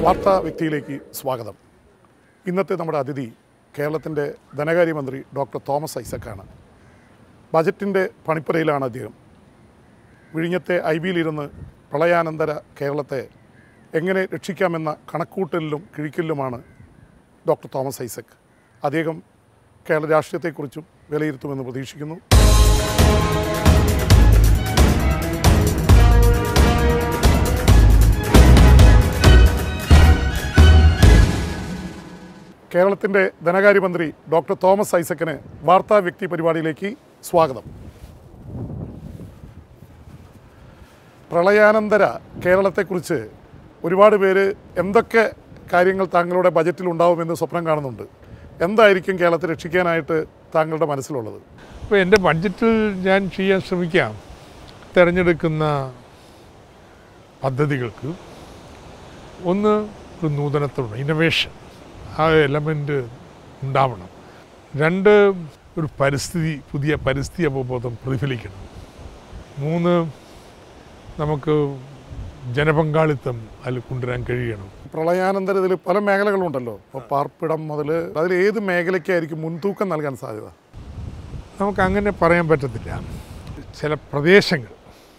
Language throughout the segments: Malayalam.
വാർത്താ വ്യക്തിയിലേക്ക് സ്വാഗതം ഇന്നത്തെ നമ്മുടെ അതിഥി കേരളത്തിൻ്റെ ധനകാര്യമന്ത്രി ഡോക്ടർ തോമസ് ഐസക്കാണ് ബജറ്റിൻ്റെ പണിപ്പുരയിലാണ് അദ്ദേഹം വിഴിഞ്ഞത്തെ ഐ ബിയിലിരുന്ന് പ്രളയാനന്തര കേരളത്തെ എങ്ങനെ രക്ഷിക്കാമെന്ന കണക്കൂട്ടലിലും കിഴിക്കലിലുമാണ് ഡോക്ടർ തോമസ് ഐസക് അദ്ദേഹം കേരള രാഷ്ട്രീയത്തെക്കുറിച്ചും വിലയിരുത്തുമെന്ന് പ്രതീക്ഷിക്കുന്നു കേരളത്തിൻ്റെ ധനകാര്യമന്ത്രി ഡോക്ടർ തോമസ് ഐസക്കിന് വാർത്താ വ്യക്തി പരിപാടിയിലേക്ക് സ്വാഗതം പ്രളയാനന്തര കേരളത്തെക്കുറിച്ച് ഒരുപാട് പേര് എന്തൊക്കെ കാര്യങ്ങൾ താങ്കളുടെ ബജറ്റിൽ ഉണ്ടാവുമെന്ന് സ്വപ്നം കാണുന്നുണ്ട് എന്തായിരിക്കും കേരളത്തെ രക്ഷിക്കാനായിട്ട് താങ്കളുടെ മനസ്സിലുള്ളത് അപ്പോൾ എൻ്റെ ബഡ്ജറ്റിൽ ഞാൻ ചെയ്യാൻ ശ്രമിക്കാം തിരഞ്ഞെടുക്കുന്ന പദ്ധതികൾക്ക് ഒന്ന് ഒരു നൂതനത്വം ഇന്നൊവേഷൻ ആ എലമെൻ്റ് ഉണ്ടാവണം രണ്ട് ഒരു പരിസ്ഥിതി പുതിയ പരിസ്ഥിതി അവബോധം പ്രതിഫലിക്കണം മൂന്ന് നമുക്ക് ജനപങ്കാളിത്തം അതിൽ കൊണ്ടുവരാൻ കഴിയണം പ്രളയാനന്തര ഇതിൽ പല മേഖലകളുണ്ടല്ലോ ഇപ്പോൾ പാർപ്പിടം മുതൽ അതിൽ ഏത് മേഖലയ്ക്കായിരിക്കും മുൻതൂക്കം നൽകാൻ സാധ്യത നമുക്ക് അങ്ങനെ പറയാൻ പറ്റത്തില്ല ചില പ്രദേശങ്ങൾ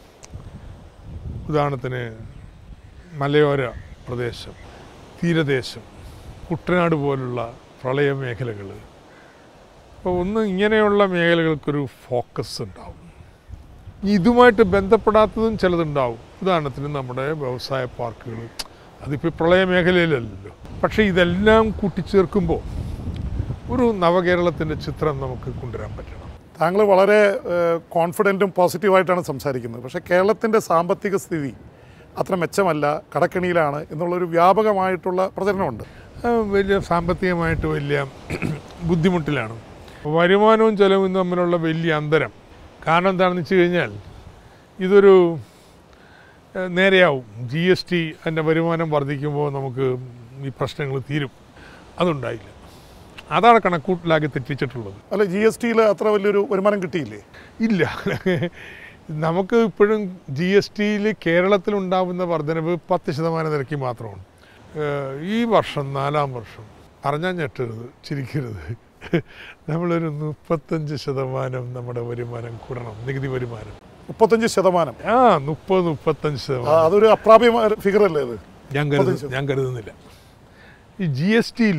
ഉദാഹരണത്തിന് മലയോര പ്രദേശം തീരദേശം കുട്ടനാട് പോലുള്ള പ്രളയ മേഖലകൾ അപ്പോൾ ഒന്ന് ഇങ്ങനെയുള്ള മേഖലകൾക്കൊരു ഫോക്കസ് ഉണ്ടാവും ഇനി ഇതുമായിട്ട് ബന്ധപ്പെടാത്തതും ചിലതുണ്ടാവും ഉദാഹരണത്തിന് നമ്മുടെ വ്യവസായ പാർക്കുകൾ അതിപ്പോൾ പ്രളയ മേഖലയിലല്ലല്ലോ പക്ഷേ ഇതെല്ലാം കൂട്ടിച്ചേർക്കുമ്പോൾ ഒരു നവകേരളത്തിൻ്റെ ചിത്രം നമുക്ക് കൊണ്ടുവരാൻ പറ്റണം താങ്കൾ വളരെ കോൺഫിഡൻറ്റും പോസിറ്റീവായിട്ടാണ് സംസാരിക്കുന്നത് പക്ഷേ കേരളത്തിൻ്റെ സാമ്പത്തിക സ്ഥിതി അത്ര മെച്ചമല്ല കടക്കെണിയിലാണ് എന്നുള്ളൊരു വ്യാപകമായിട്ടുള്ള പ്രചരണമുണ്ട് ആ, വലിയ സാമ്പത്തികമായിട്ട് വലിയ ബുദ്ധിമുട്ടിലാണ് വരുമാനവും ചെലവും തമ്മിലുള്ള വലിയ അന്തരം കാരണം എന്താണെന്ന് വെച്ച് കഴിഞ്ഞാൽ ഇതൊരു ഏഹ്, നേരെയാവും ജി എസ് ടി അതിൻ്റെ വരുമാനം വർദ്ധിക്കുമ്പോൾ നമുക്ക് ഈ പ്രശ്നങ്ങൾ തീരും അതുണ്ടായില്ല അതാണ് കണക്കൂട്ടിലാക്കി തെറ്റിച്ചിട്ടുള്ളത് അല്ല ജി എസ് ടിയിൽ അത്ര വലിയൊരു വരുമാനം കിട്ടിയില്ലേ ഇല്ല നമുക്ക് ഇപ്പോഴും ജി എസ് ടിയിൽ കേരളത്തിലുണ്ടാവുന്ന വർധനവ് പത്ത് ശതമാനം നിരക്കി മാത്രമാണ് ഏഹ് ഈ വർഷം നാലാം വർഷം പറഞ്ഞാൽ ഞെട്ടരുത് ചിരിക്കരുത് നമ്മളൊരു മുപ്പത്തഞ്ച് ശതമാനം നമ്മുടെ വരുമാനം കൂടണം നികുതി വരുമാനം മുപ്പത്തഞ്ച് ശതമാനം ആ മുപ്പത് മുപ്പത്തഞ്ച് ആ, ശതമാനം അതൊരു അപ്രാപ്യമായ ഫിഗർ അല്ലേ അത് ഞാൻ കരുതു ഞാൻ കരുതുന്നില്ല ഈ ജി എസ് ടിയിൽ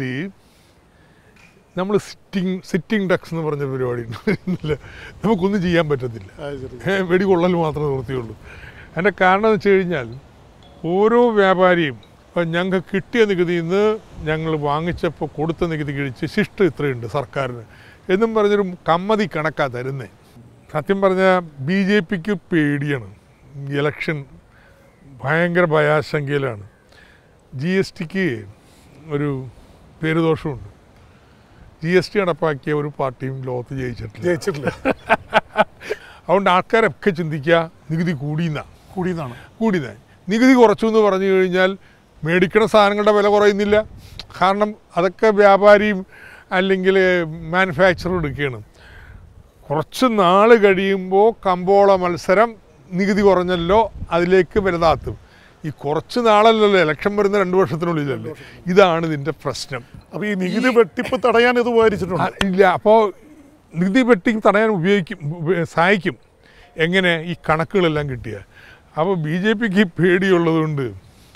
നമ്മൾ സിറ്റിംഗ് സിറ്റിംഗ് ഡക്സ് എന്ന് പറഞ്ഞ പരിപാടി ഉണ്ട് നമുക്കൊന്നും ചെയ്യാൻ പറ്റത്തില്ല ആ, ശരി. ഏ, വെടികൊള്ളൽ മാത്രമേ നിവൃത്തിയുള്ളൂ അതിൻ്റെ കാരണം എന്ന് വെച്ച് കഴിഞ്ഞാൽ ഓരോ വ്യാപാരിയും ഇപ്പം ഞങ്ങൾക്ക് കിട്ടിയ നികുതിയിൽ നിന്ന് ഞങ്ങൾ വാങ്ങിച്ചപ്പോൾ കൊടുത്ത നികുതി കഴിച്ച് ശിഷ്ടം ഇത്രയുണ്ട് സർക്കാരിന് എന്നും പറഞ്ഞൊരു കമ്മതി കണക്കാ തരുന്നേ സത്യം പറഞ്ഞാൽ ബി ജെ പിക്ക് പേടിയാണ് ഇലക്ഷൻ ഭയങ്കര ഭയാശങ്കയിലാണ് ജി എസ് ടിക്ക് ഒരു പേരുദോഷമുണ്ട് ജി എസ് ടി നടപ്പാക്കിയ ഒരു പാർട്ടിയും ലോകത്ത് ജയിച്ചിട്ടില്ല ജയിച്ചിട്ടില്ല അതുകൊണ്ട് ആൾക്കാരൊക്കെ ചിന്തിക്കുക നികുതി കൂടിയെന്നാ കൂടിയെന്നാണ് കൂടിയെന്നാ നികുതി കുറച്ചു എന്ന് പറഞ്ഞു കഴിഞ്ഞാൽ മേടിക്കണ സാധനങ്ങളുടെ വില കുറയുന്നില്ല കാരണം അതൊക്കെ വ്യാപാരിയും അല്ലെങ്കിൽ മാനുഫാക്ചറും എടുക്കുകയാണ് കുറച്ച് നാൾ കഴിയുമ്പോൾ കമ്പോള മത്സരം നികുതി കുറഞ്ഞല്ലോ അതിലേക്ക് വലുതാത്തും ഈ കുറച്ച് നാളല്ലല്ലോ ഇലക്ഷൻ വരുന്ന രണ്ട് വർഷത്തിനുള്ളിലല്ലേ ഇതാണ് ഇതിൻ്റെ പ്രശ്നം അപ്പോൾ ഈ നികുതി വെട്ടിപ്പ് തടയാൻ ഇത് ഉപകരിച്ചിട്ടുണ്ട് ആ, ഇല്ല അപ്പോൾ നികുതി വെട്ടി തടയാൻ ഉപയോഗിക്കും ഉപ- സഹായിക്കും എങ്ങനെ ഈ കണക്കുകളെല്ലാം കിട്ടിയ അപ്പോൾ ബി ജെ പിക്ക് പേടിയുള്ളതുകൊണ്ട്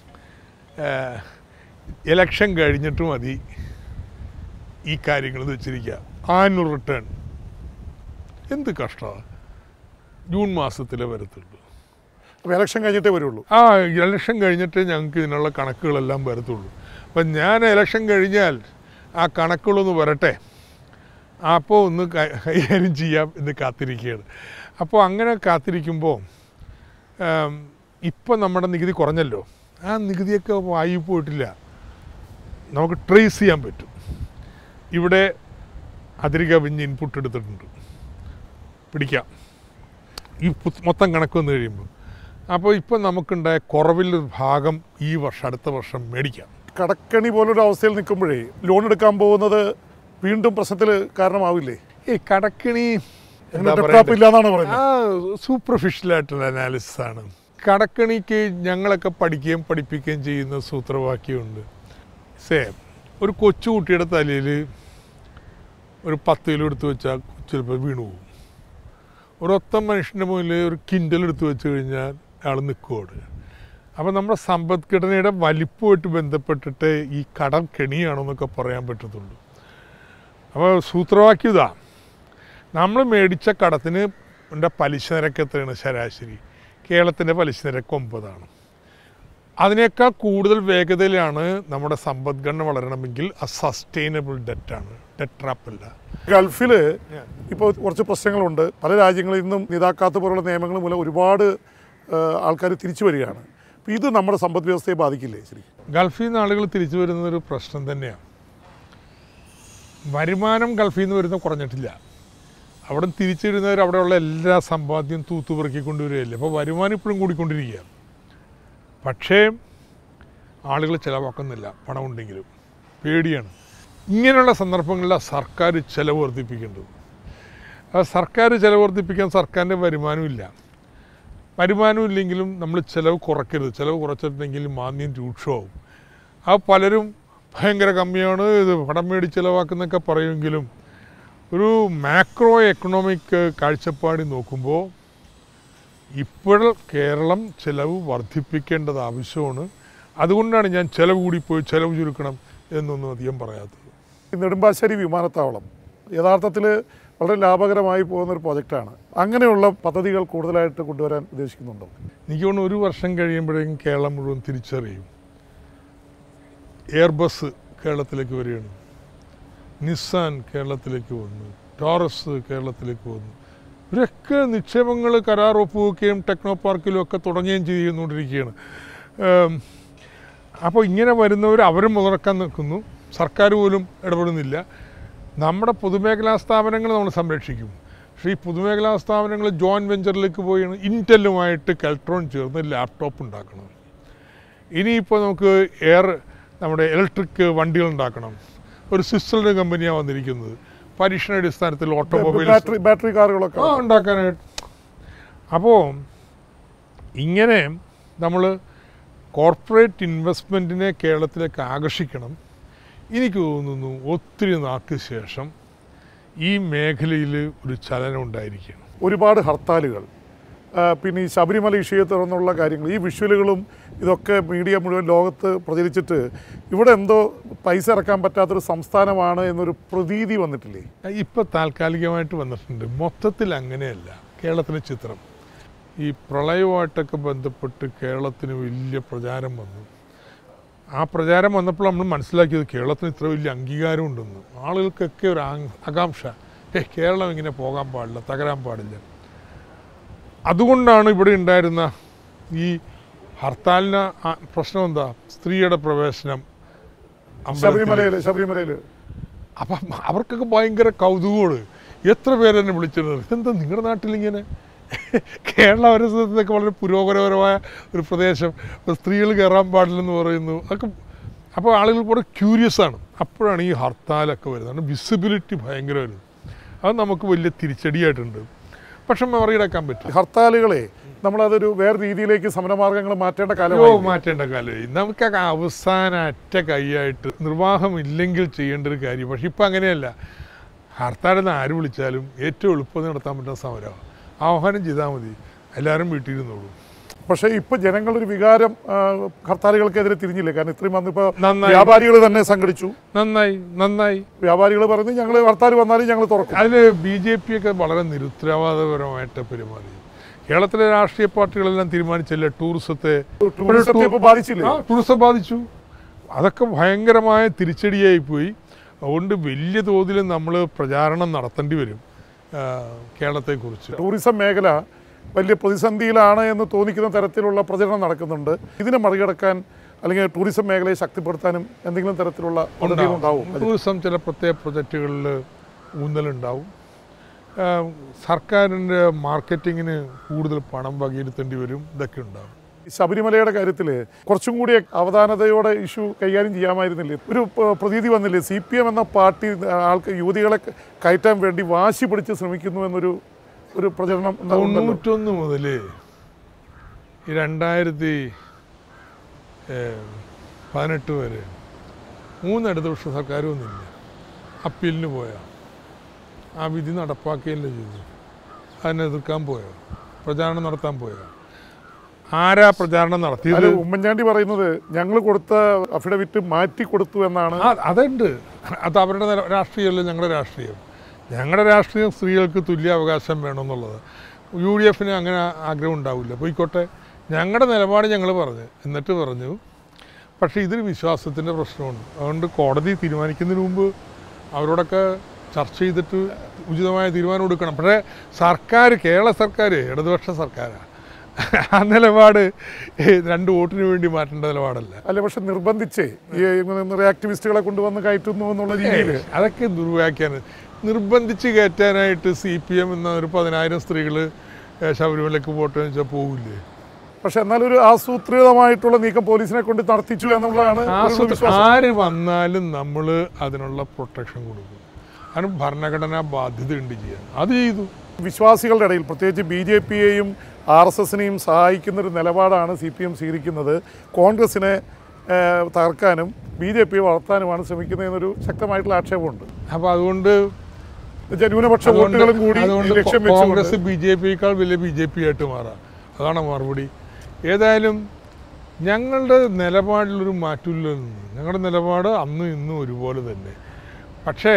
ഇലക്ഷൻ കഴിഞ്ഞിട്ട് മതി ഈ കാര്യങ്ങൾ വെച്ചിരിക്കുക ആനുവൽ റിട്ടേൺ എന്ത് കഷ്ടമാണ് ജൂൺ മാസത്തിലേ വരത്തുള്ളൂ അപ്പോൾ ഇലക്ഷൻ കഴിഞ്ഞിട്ടേ വരുള്ളൂ ആ ഇലക്ഷൻ കഴിഞ്ഞിട്ട് ഞങ്ങൾക്ക് ഇതിനുള്ള കണക്കുകളെല്ലാം വരത്തുള്ളൂ അപ്പം ഞാൻ ഇലക്ഷൻ കഴിഞ്ഞാൽ ആ കണക്കുകളൊന്ന് വരട്ടെ അപ്പോൾ ഒന്ന് കൈ- കൈകാര്യം ചെയ്യാം എന്ന് കാത്തിരിക്കുകയാണ് അപ്പോൾ അങ്ങനെ കാത്തിരിക്കുമ്പോൾ ഇപ്പം നമ്മുടെ നികുതി കുറഞ്ഞല്ലോ ആ നികുതിയൊക്കെ വായി പോയിട്ടില്ല നമുക്ക് ട്രേസ് ചെയ്യാൻ പറ്റും ഇവിടെ അതിരി കവിഞ്ഞ് ഇൻപുട്ട് എടുത്തിട്ടുണ്ട് പിടിക്കാം ഈ പു- മൊത്തം കണക്ക് വന്നു കഴിയുമ്പോൾ അപ്പോൾ ഇപ്പം നമുക്കുണ്ടായ കുറവിൽ ഒരു ഭാഗം ഈ വർഷം അടുത്ത വർഷം മേടിക്കാം കടക്കണി പോലൊരു അവസ്ഥയിൽ നിൽക്കുമ്പോഴേ ലോൺ എടുക്കാൻ പോകുന്നത് വീണ്ടും പ്രശ്നത്തിൽ കാരണമാവില്ലേ ഈ കടക്കിണി അങ്ങനെ ഡെപ്രാപ്പ് ഇല്ലാന്നാണ് പറയുന്നത് ആ സൂപ്പർഫിഷ്യലായിട്ടുള്ള അനാലിസിസ് ആണ് കടക്കണിക്ക് ഞങ്ങളൊക്കെ പഠിക്കുകയും പഠിപ്പിക്കുകയും ചെയ്യുന്ന സൂത്രവാക്യമുണ്ട് സേ ഒരു കൊച്ചുകുട്ടിയുടെ തലയിൽ ഒരു പത്ത് കിലോ എടുത്ത് വെച്ചാൽ ചിലപ്പോൾ വീണു പോകും ഒരൊത്ത മനുഷ്യൻ്റെ മുന്നിൽ ഒരു കിൻഡൽ എടുത്ത് വെച്ച് കഴിഞ്ഞാൽ അയാൾ നിൽക്കുവാണ് അപ്പോൾ നമ്മുടെ സമ്പദ്ഘടനയുടെ വലിപ്പമായിട്ട് ബന്ധപ്പെട്ടിട്ട് ഈ കടം കെണിയാണെന്നൊക്കെ പറയാൻ പറ്റത്തുള്ളൂ അപ്പോൾ സൂത്രവാക്യം ഇതാ നമ്മൾ മേടിച്ച കടത്തിന് ൻ്റെ പലിശ നിരക്ക് എത്രയാണ് ശരാശരി കേരളത്തിൻ്റെ പലിശ നിരക്ക് ഒമ്പതാണ് അതിനേക്കാൾ കൂടുതൽ വേഗതയിലാണ് നമ്മുടെ സമ്പദ്ഘടന വളരണമെങ്കിൽ അത് സസ്റ്റൈനബിൾ ഡെറ്റാണ് ഡെറ്റ് ട്രാപ്പല്ല ഗൾഫിൽ ഇപ്പോൾ കുറച്ച് പ്രശ്നങ്ങളുണ്ട് പല രാജ്യങ്ങളിൽ നിന്നും ഇതാക്കാത്ത പോലുള്ള നിയമങ്ങൾ മൂലം ഒരുപാട് ആൾക്കാർ തിരിച്ചു വരികയാണ് അപ്പോൾ ഇത് നമ്മുടെ സമ്പദ് വ്യവസ്ഥയെ ബാധിക്കില്ലേ ശരി ഗൾഫിൽ നിന്ന് ആളുകൾ തിരിച്ചു വരുന്നതൊരു പ്രശ്നം തന്നെയാണ് വരുമാനം ഗൾഫിൽ നിന്ന് വരുന്ന കുറഞ്ഞിട്ടില്ല അവിടെ തിരിച്ചു വരുന്നവർ അവിടെയുള്ള എല്ലാ സമ്പാദ്യം തൂത്തുപെറുക്കി കൊണ്ടുവരികയല്ലേ അപ്പോൾ വരുമാനം ഇപ്പോഴും കൂടിക്കൊണ്ടിരിക്കുക പക്ഷേ ആളുകൾ ചിലവാക്കുന്നില്ല പണം ഉണ്ടെങ്കിലും പേടിയാണ് ഇങ്ങനെയുള്ള സന്ദർഭങ്ങളിൽ സർക്കാർ ചിലവ് വർദ്ധിപ്പിക്കേണ്ടത് ആ സർക്കാർ ചിലവ് വർദ്ധിപ്പിക്കാൻ സർക്കാരിൻ്റെ വരുമാനമില്ല വരുമാനം ഇല്ലെങ്കിലും നമ്മൾ ചിലവ് കുറയ്ക്കരുത് ചിലവ് കുറച്ചിട്ടുണ്ടെങ്കിൽ മാന്യം രൂക്ഷമാവും ആ പലരും ഭയങ്കര കമ്മിയാണ് ഇത് പടം മേടി ചിലവാക്കുന്നൊക്കെ പറയുമെങ്കിലും ഒരു മാക്രോ എക്കണോമിക് കാഴ്ചപ്പാടിൽ നോക്കുമ്പോൾ ഇപ്പോൾ കേരളം ചിലവ് വർദ്ധിപ്പിക്കേണ്ടത് ആവശ്യമാണ് അതുകൊണ്ടാണ് ഞാൻ ചിലവ് കൂടിപ്പോയി ചിലവ് ചുരുക്കണം എന്നൊന്നും അധികം പറയാത്തത് ഈ നെടുമ്പാശ്ശേരി വിമാനത്താവളം യഥാർത്ഥത്തിൽ വളരെ ലാഭകരമായി പോകുന്ന ഒരു പ്രോജക്റ്റാണ് അങ്ങനെയുള്ള പദ്ധതികൾ കൂടുതലായിട്ട് കൊണ്ടുവരാൻ ഉദ്ദേശിക്കുന്നുണ്ടോ എനിക്ക് തോന്നുന്നു ഒരു വർഷം കഴിയുമ്പോഴേക്കും കേരളം മുഴുവൻ തിരിച്ചറിയും എയർബസ് കേരളത്തിലേക്ക് വരികയാണ് നിസ്സാൻ കേരളത്തിലേക്ക് വന്നു ടോറസ് കേരളത്തിലേക്ക് വന്നു ഇവരൊക്കെ നിക്ഷേപങ്ങൾ കരാർ ഒപ്പുവെക്കുകയും ടെക്നോ പാർക്കിലും ഒക്കെ തുടങ്ങുകയും ചെയ്യുന്നുകൊണ്ടിരിക്കുകയാണ് ഏം, അപ്പോൾ ഇങ്ങനെ വരുന്നവർ അവരും മുതലക്കാൻ നിൽക്കുന്നു സർക്കാർ പോലും ഇടപെടുന്നില്ല നമ്മുടെ പൊതുമേഖലാ സ്ഥാപനങ്ങൾ നമ്മൾ സംരക്ഷിക്കും പക്ഷേ ഈ പൊതുമേഖലാ സ്ഥാപനങ്ങൾ ജോയിൻറ്റ് വെഞ്ചറിലേക്ക് പോയാണ് ഇൻറ്റലുമായിട്ട് കെൽട്രോൺ ചേർന്ന് ലാപ്ടോപ്പ് ഉണ്ടാക്കണം ഇനിയിപ്പോൾ നമുക്ക് എയർ നമ്മുടെ ഇലക്ട്രിക് വണ്ടികൾ ഉണ്ടാക്കണം ഒരു സ്വിറ്റ്സർലൻഡ് കമ്പനിയാണ് വന്നിരിക്കുന്നത് പരീക്ഷണാടിസ്ഥാനത്തിൽ ഓട്ടോമൊബൈൽ ബാറ്ററി ബാറ്ററി കാറുകളൊക്കെ ആ ഉണ്ടാക്കാനായിട്ട് അപ്പോൾ ഇങ്ങനെ നമ്മൾ കോർപ്പറേറ്റ് ഇൻവെസ്റ്റ്മെൻറ്റിനെ കേരളത്തിലേക്ക് ആകർഷിക്കണം എനിക്ക് തോന്നുന്നു ഒത്തിരി നാൾക്ക് ശേഷം ഈ മേഖലയിൽ ഒരു ചലനം ഉണ്ടായിരിക്കുകയാണ് ഒരുപാട് ഹർത്താലുകൾ ആ, പിന്നെ ഈ ശബരിമല ഇഷ്യയെ തുടർന്നുള്ള കാര്യങ്ങൾ ഈ വിഷ്വലുകളും ഇതൊക്കെ മീഡിയ മുഴുവൻ ലോകത്ത് പ്രചരിച്ചിട്ട് ഇവിടെ എന്തോ പൈസ ഇറക്കാൻ പറ്റാത്തൊരു സംസ്ഥാനമാണ് എന്നൊരു പ്രതീതി വന്നിട്ടില്ലേ ഇപ്പോൾ താൽക്കാലികമായിട്ട് വന്നിട്ടുണ്ട് മൊത്തത്തിൽ അങ്ങനെയല്ല കേരളത്തിലെ ചിത്രം ഈ പ്രളയവുമായിട്ടൊക്കെ ബന്ധപ്പെട്ട് കേരളത്തിന് വലിയ പ്രചാരം വന്നു ആ പ്രചാരം വന്നപ്പോൾ നമ്മൾ മനസ്സിലാക്കിയത് കേരളത്തിന് ഇത്ര വലിയ അംഗീകാരം ഉണ്ടെന്ന് ആളുകൾക്കൊക്കെ ഒരു ആങ്- ആകാംക്ഷ ഏ കേരളം ഇങ്ങനെ പോകാൻ പാടില്ല തകരാൻ പാടില്ല അതുകൊണ്ടാണ് ഇവിടെ ഉണ്ടായിരുന്ന ഈ ഹർത്താലിന് ആ- പ്രശ്നം എന്താ സ്ത്രീയുടെ പ്രവേശനം അമ്പലത്തിൽ. ശബരിമലയിൽ ശബരിമലയിൽ അപ്പം അവർക്കൊക്കെ ഭയങ്കര കൗതുകമാണ് എത്ര പേരെന്നെ വിളിച്ചിരുന്നത് ഇതെന്താ നിങ്ങളുടെ നാട്ടിലിങ്ങനെ കേരള പരിസരത്തൊക്കെ വളരെ പുരോഗമനപരമായ ഒരു പ്രദേശം സ്ത്രീകൾ കയറാൻ പാടില്ലെന്ന് പറയുന്നു അതൊക്കെ അപ്പോൾ ആളുകൾ കൂടെ ക്യൂരിയസ് ആണ് അപ്പോഴാണ് ഈ ഹർത്താലൊക്കെ വരുന്നത് വിസിബിലിറ്റി ഭയങ്കര വരുന്നത് അത് നമുക്ക് വലിയ തിരിച്ചടിയായിട്ടുണ്ട് പക്ഷെ മറികടക്കാൻ പറ്റും ഹർത്താലുകളെ നമ്മളതൊരു വേറെ രീതിയിലേക്ക് സമരമാർഗങ്ങൾ മാറ്റേണ്ട ഓ കാലമായി മാറ്റേണ്ട കാലമായി നമുക്കൊക്കെ അവസാന അറ്റ കൈയായിട്ട് നിർവാഹമില്ലെങ്കിൽ ചെയ്യേണ്ട ഒരു കാര്യം പക്ഷെ ഇപ്പം അങ്ങനെയല്ല ഹർത്താലെന്ന് ആര് വിളിച്ചാലും ഏറ്റവും എളുപ്പം നടത്താൻ പറ്റുന്ന സമരമാണ് ആഹ്വാനം ചെയ്താൽ മതി എല്ലാവരും വീട്ടിലിരുന്നോളൂ പക്ഷേ ഇപ്പൊ ജനങ്ങളൊരു വികാരം ആ, ഹർത്താലുകൾക്കെതിരെ തിരിഞ്ഞില്ലേ കാരണം ഇത്രയും വന്നിപ്പോ നന്നായി. വ്യാപാരികൾ തന്നെ സംഘടിച്ചു നന്നായി നന്നായി വ്യാപാരികൾ പറഞ്ഞു ഞങ്ങൾ ഹർത്താൽ വന്നാലും ഞങ്ങൾ തുറക്കും അതിൽ ബി ജെ പി ഒക്കെ വളരെ നിരുത്തരവാദപരമായിട്ട് പെരുമാറി കേരളത്തിലെ രാഷ്ട്രീയ പാർട്ടികളെല്ലാം തീരുമാനിച്ചല്ലേ ടൂറിസത്തെ ടൂറിസത്തെ ഇപ്പൊ ബാധിച്ചില്ലേ ആ ടൂറിസം ബാധിച്ചു അതൊക്കെ ഭയങ്കരമായ തിരിച്ചടിയായി പോയി അതുകൊണ്ട് വലിയ തോതിൽ നമ്മൾ പ്രചാരണം നടത്തേണ്ടി വരും ആ, കേരളത്തെക്കുറിച്ച് ടൂറിസം മേഖല വലിയ പ്രതിസന്ധിയിലാണ് എന്ന് തോന്നിക്കുന്ന തരത്തിലുള്ള പ്രചരണം നടക്കുന്നുണ്ട് ഇതിനെ മറികടക്കാൻ അല്ലെങ്കിൽ ടൂറിസം മേഖലയെ ശക്തിപ്പെടുത്താനും എന്തെങ്കിലും തരത്തിലുള്ള പദ്ധതികൾ ഉണ്ടാവും ടൂറിസം ചില പ്രത്യേക പ്രൊജക്റ്റുകളിൽ ഊന്നലുണ്ടാവും ആ, സർക്കാരിൻ്റെ മാർക്കറ്റിങ്ങിന് കൂടുതൽ പണം വകയിരുത്തേണ്ടി വരും ഇതൊക്കെ ഉണ്ടാവും ഈ ശബരിമലയുടെ കാര്യത്തിൽ കുറച്ചും കൂടി അവധാനതയോടെ ഇഷ്യൂ കൈകാര്യം ചെയ്യാമായിരുന്നില്ലേ ഒരു പ- പ്രതീതി വന്നില്ലേ സി പി എം എന്ന പാർട്ടി ആൾക്ക് യുവതികളെ കയറ്റാൻ വേണ്ടി വാശി പിടിച്ച് ശ്രമിക്കുന്നു എന്നൊരു ഒരു പ്രചരണം ഉണ്ടാവുന്നുണ്ടല്ലോ. തൊണ്ണൂറ്റൊന്ന് മുതൽ ഈ രണ്ടായിരത്തി ഏഹ്, പതിനെട്ട് വരെ മൂന്ന് ഇടതുപക്ഷ സർക്കാർ ഒന്നുമില്ല അപ്പീലിന് പോയോ ആ വിധി നടപ്പാക്കുകയല്ല ചെയ്തു അതിനെ എതിർക്കാൻ പോയോ പ്രചാരണം നടത്താൻ പോയോ ആരാ പ്രചാരണം അല്ല നടത്തിയത് ഉമ്മൻചാണ്ടി പറയുന്നത് ഞങ്ങൾ കൊടുത്ത അഫിഡവിറ്റ് മാറ്റി കൊടുത്തു എന്നാണ് ആ അതുണ്ട് അത് അവരുടെ നില- രാഷ്ട്രീയമല്ല ഞങ്ങളുടെ രാഷ്ട്രീയം ഞങ്ങളുടെ രാഷ്ട്രീയം സ്ത്രീകൾക്ക് തുല്യ അവകാശം വേണമെന്നുള്ളത് യു ഡി എഫിന് അങ്ങനെ ആഗ്രഹം ഉണ്ടാവില്ല പോയിക്കോട്ടെ ഞങ്ങളുടെ നിലപാട് ഞങ്ങൾ പറഞ്ഞു എന്നിട്ട് പറഞ്ഞു പക്ഷേ ഇതൊരു വിശ്വാസത്തിൻ്റെ പ്രശ്നമുണ്ട് അതുകൊണ്ട് കോടതി തീരുമാനിക്കുന്നതിന് മുമ്പ് അവരോടൊക്കെ ചർച്ച ചെയ്തിട്ട് ഉചിതമായ തീരുമാനം എടുക്കണം പക്ഷേ സർക്കാർ കേരള സർക്കാർ ഇടതുപക്ഷ സർക്കാരാണ് ആ നിലപാട് രണ്ട് വോട്ടിന് വേണ്ടി മാറ്റേണ്ട നിലപാടല്ല അല്ല പക്ഷെ നിർബന്ധിച്ച് ഈ ഇങ്ങനെ ആക്ടിവിസ്റ്റുകളെ കൊണ്ടുവന്ന് കയറ്റുന്നു എന്നുള്ള രീതിയിൽ ഏയ്, അതൊക്കെ ദുർവ്യാഖ്യാനം നിർബന്ധിച്ച് കയറ്റാനായിട്ട് സി പി എം എന്ന ഒരു പതിനായിരം സ്ത്രീകൾ ശബരിമലയ്ക്ക് പോട്ടെ വെച്ചാൽ പോകില്ലേ പക്ഷെ എന്നാൽ ഒരു ആസൂത്രിതമായിട്ടുള്ള നീക്കം പോലീസിനെ കൊണ്ട് നടത്തിച്ചു എന്നുള്ളതാണ് ഒരു ആസൂത്രണം വിശ്വാസം ആര് വന്നാലും നമ്മൾ അതിനുള്ള പ്രൊട്ടക്ഷൻ കൊടുക്കും അതിന് ഭരണഘടനാ ബാധ്യതയുണ്ട് ചെയ്യാൻ അത് ചെയ്തു വിശ്വാസികളുടെ ഇടയിൽ പ്രത്യേകിച്ച് ബി ജെ പിയെയും ആർ എസ് എസിനെയും സഹായിക്കുന്ന ഒരു നിലപാടാണ് സി പി എം സ്വീകരിക്കുന്നത് കോൺഗ്രസിനെ ഏഹ്, തകർക്കാനും ബി ജെ പിയെ വളർത്താനുമാണ് ശ്രമിക്കുന്നതെന്നൊരു ശക്തമായിട്ടുള്ള ആക്ഷേപമുണ്ട് അപ്പോൾ അതുകൊണ്ട് എന്നുവെച്ചാൽ ന്യൂനപക്ഷ അതുകൊണ്ട് വോട്ടുകളും കൂടി അതുകൊണ്ട് ഈ ലക്ഷ്യം കോൺഗ്രസ് വെച്ചുകൊണ്ട് ബി ജെ പിയേക്കാൾ വലിയ ബി ജെ പി ആയിട്ട് മാറാം അതാണ് മറുപടി ഏതായാലും ഞങ്ങളുടെ നിലപാടിലൊരു മാറ്റമില്ല ഞങ്ങളുടെ നിലപാട് അന്നും ഇന്നും ഒരുപോലെ തന്നെ പക്ഷേ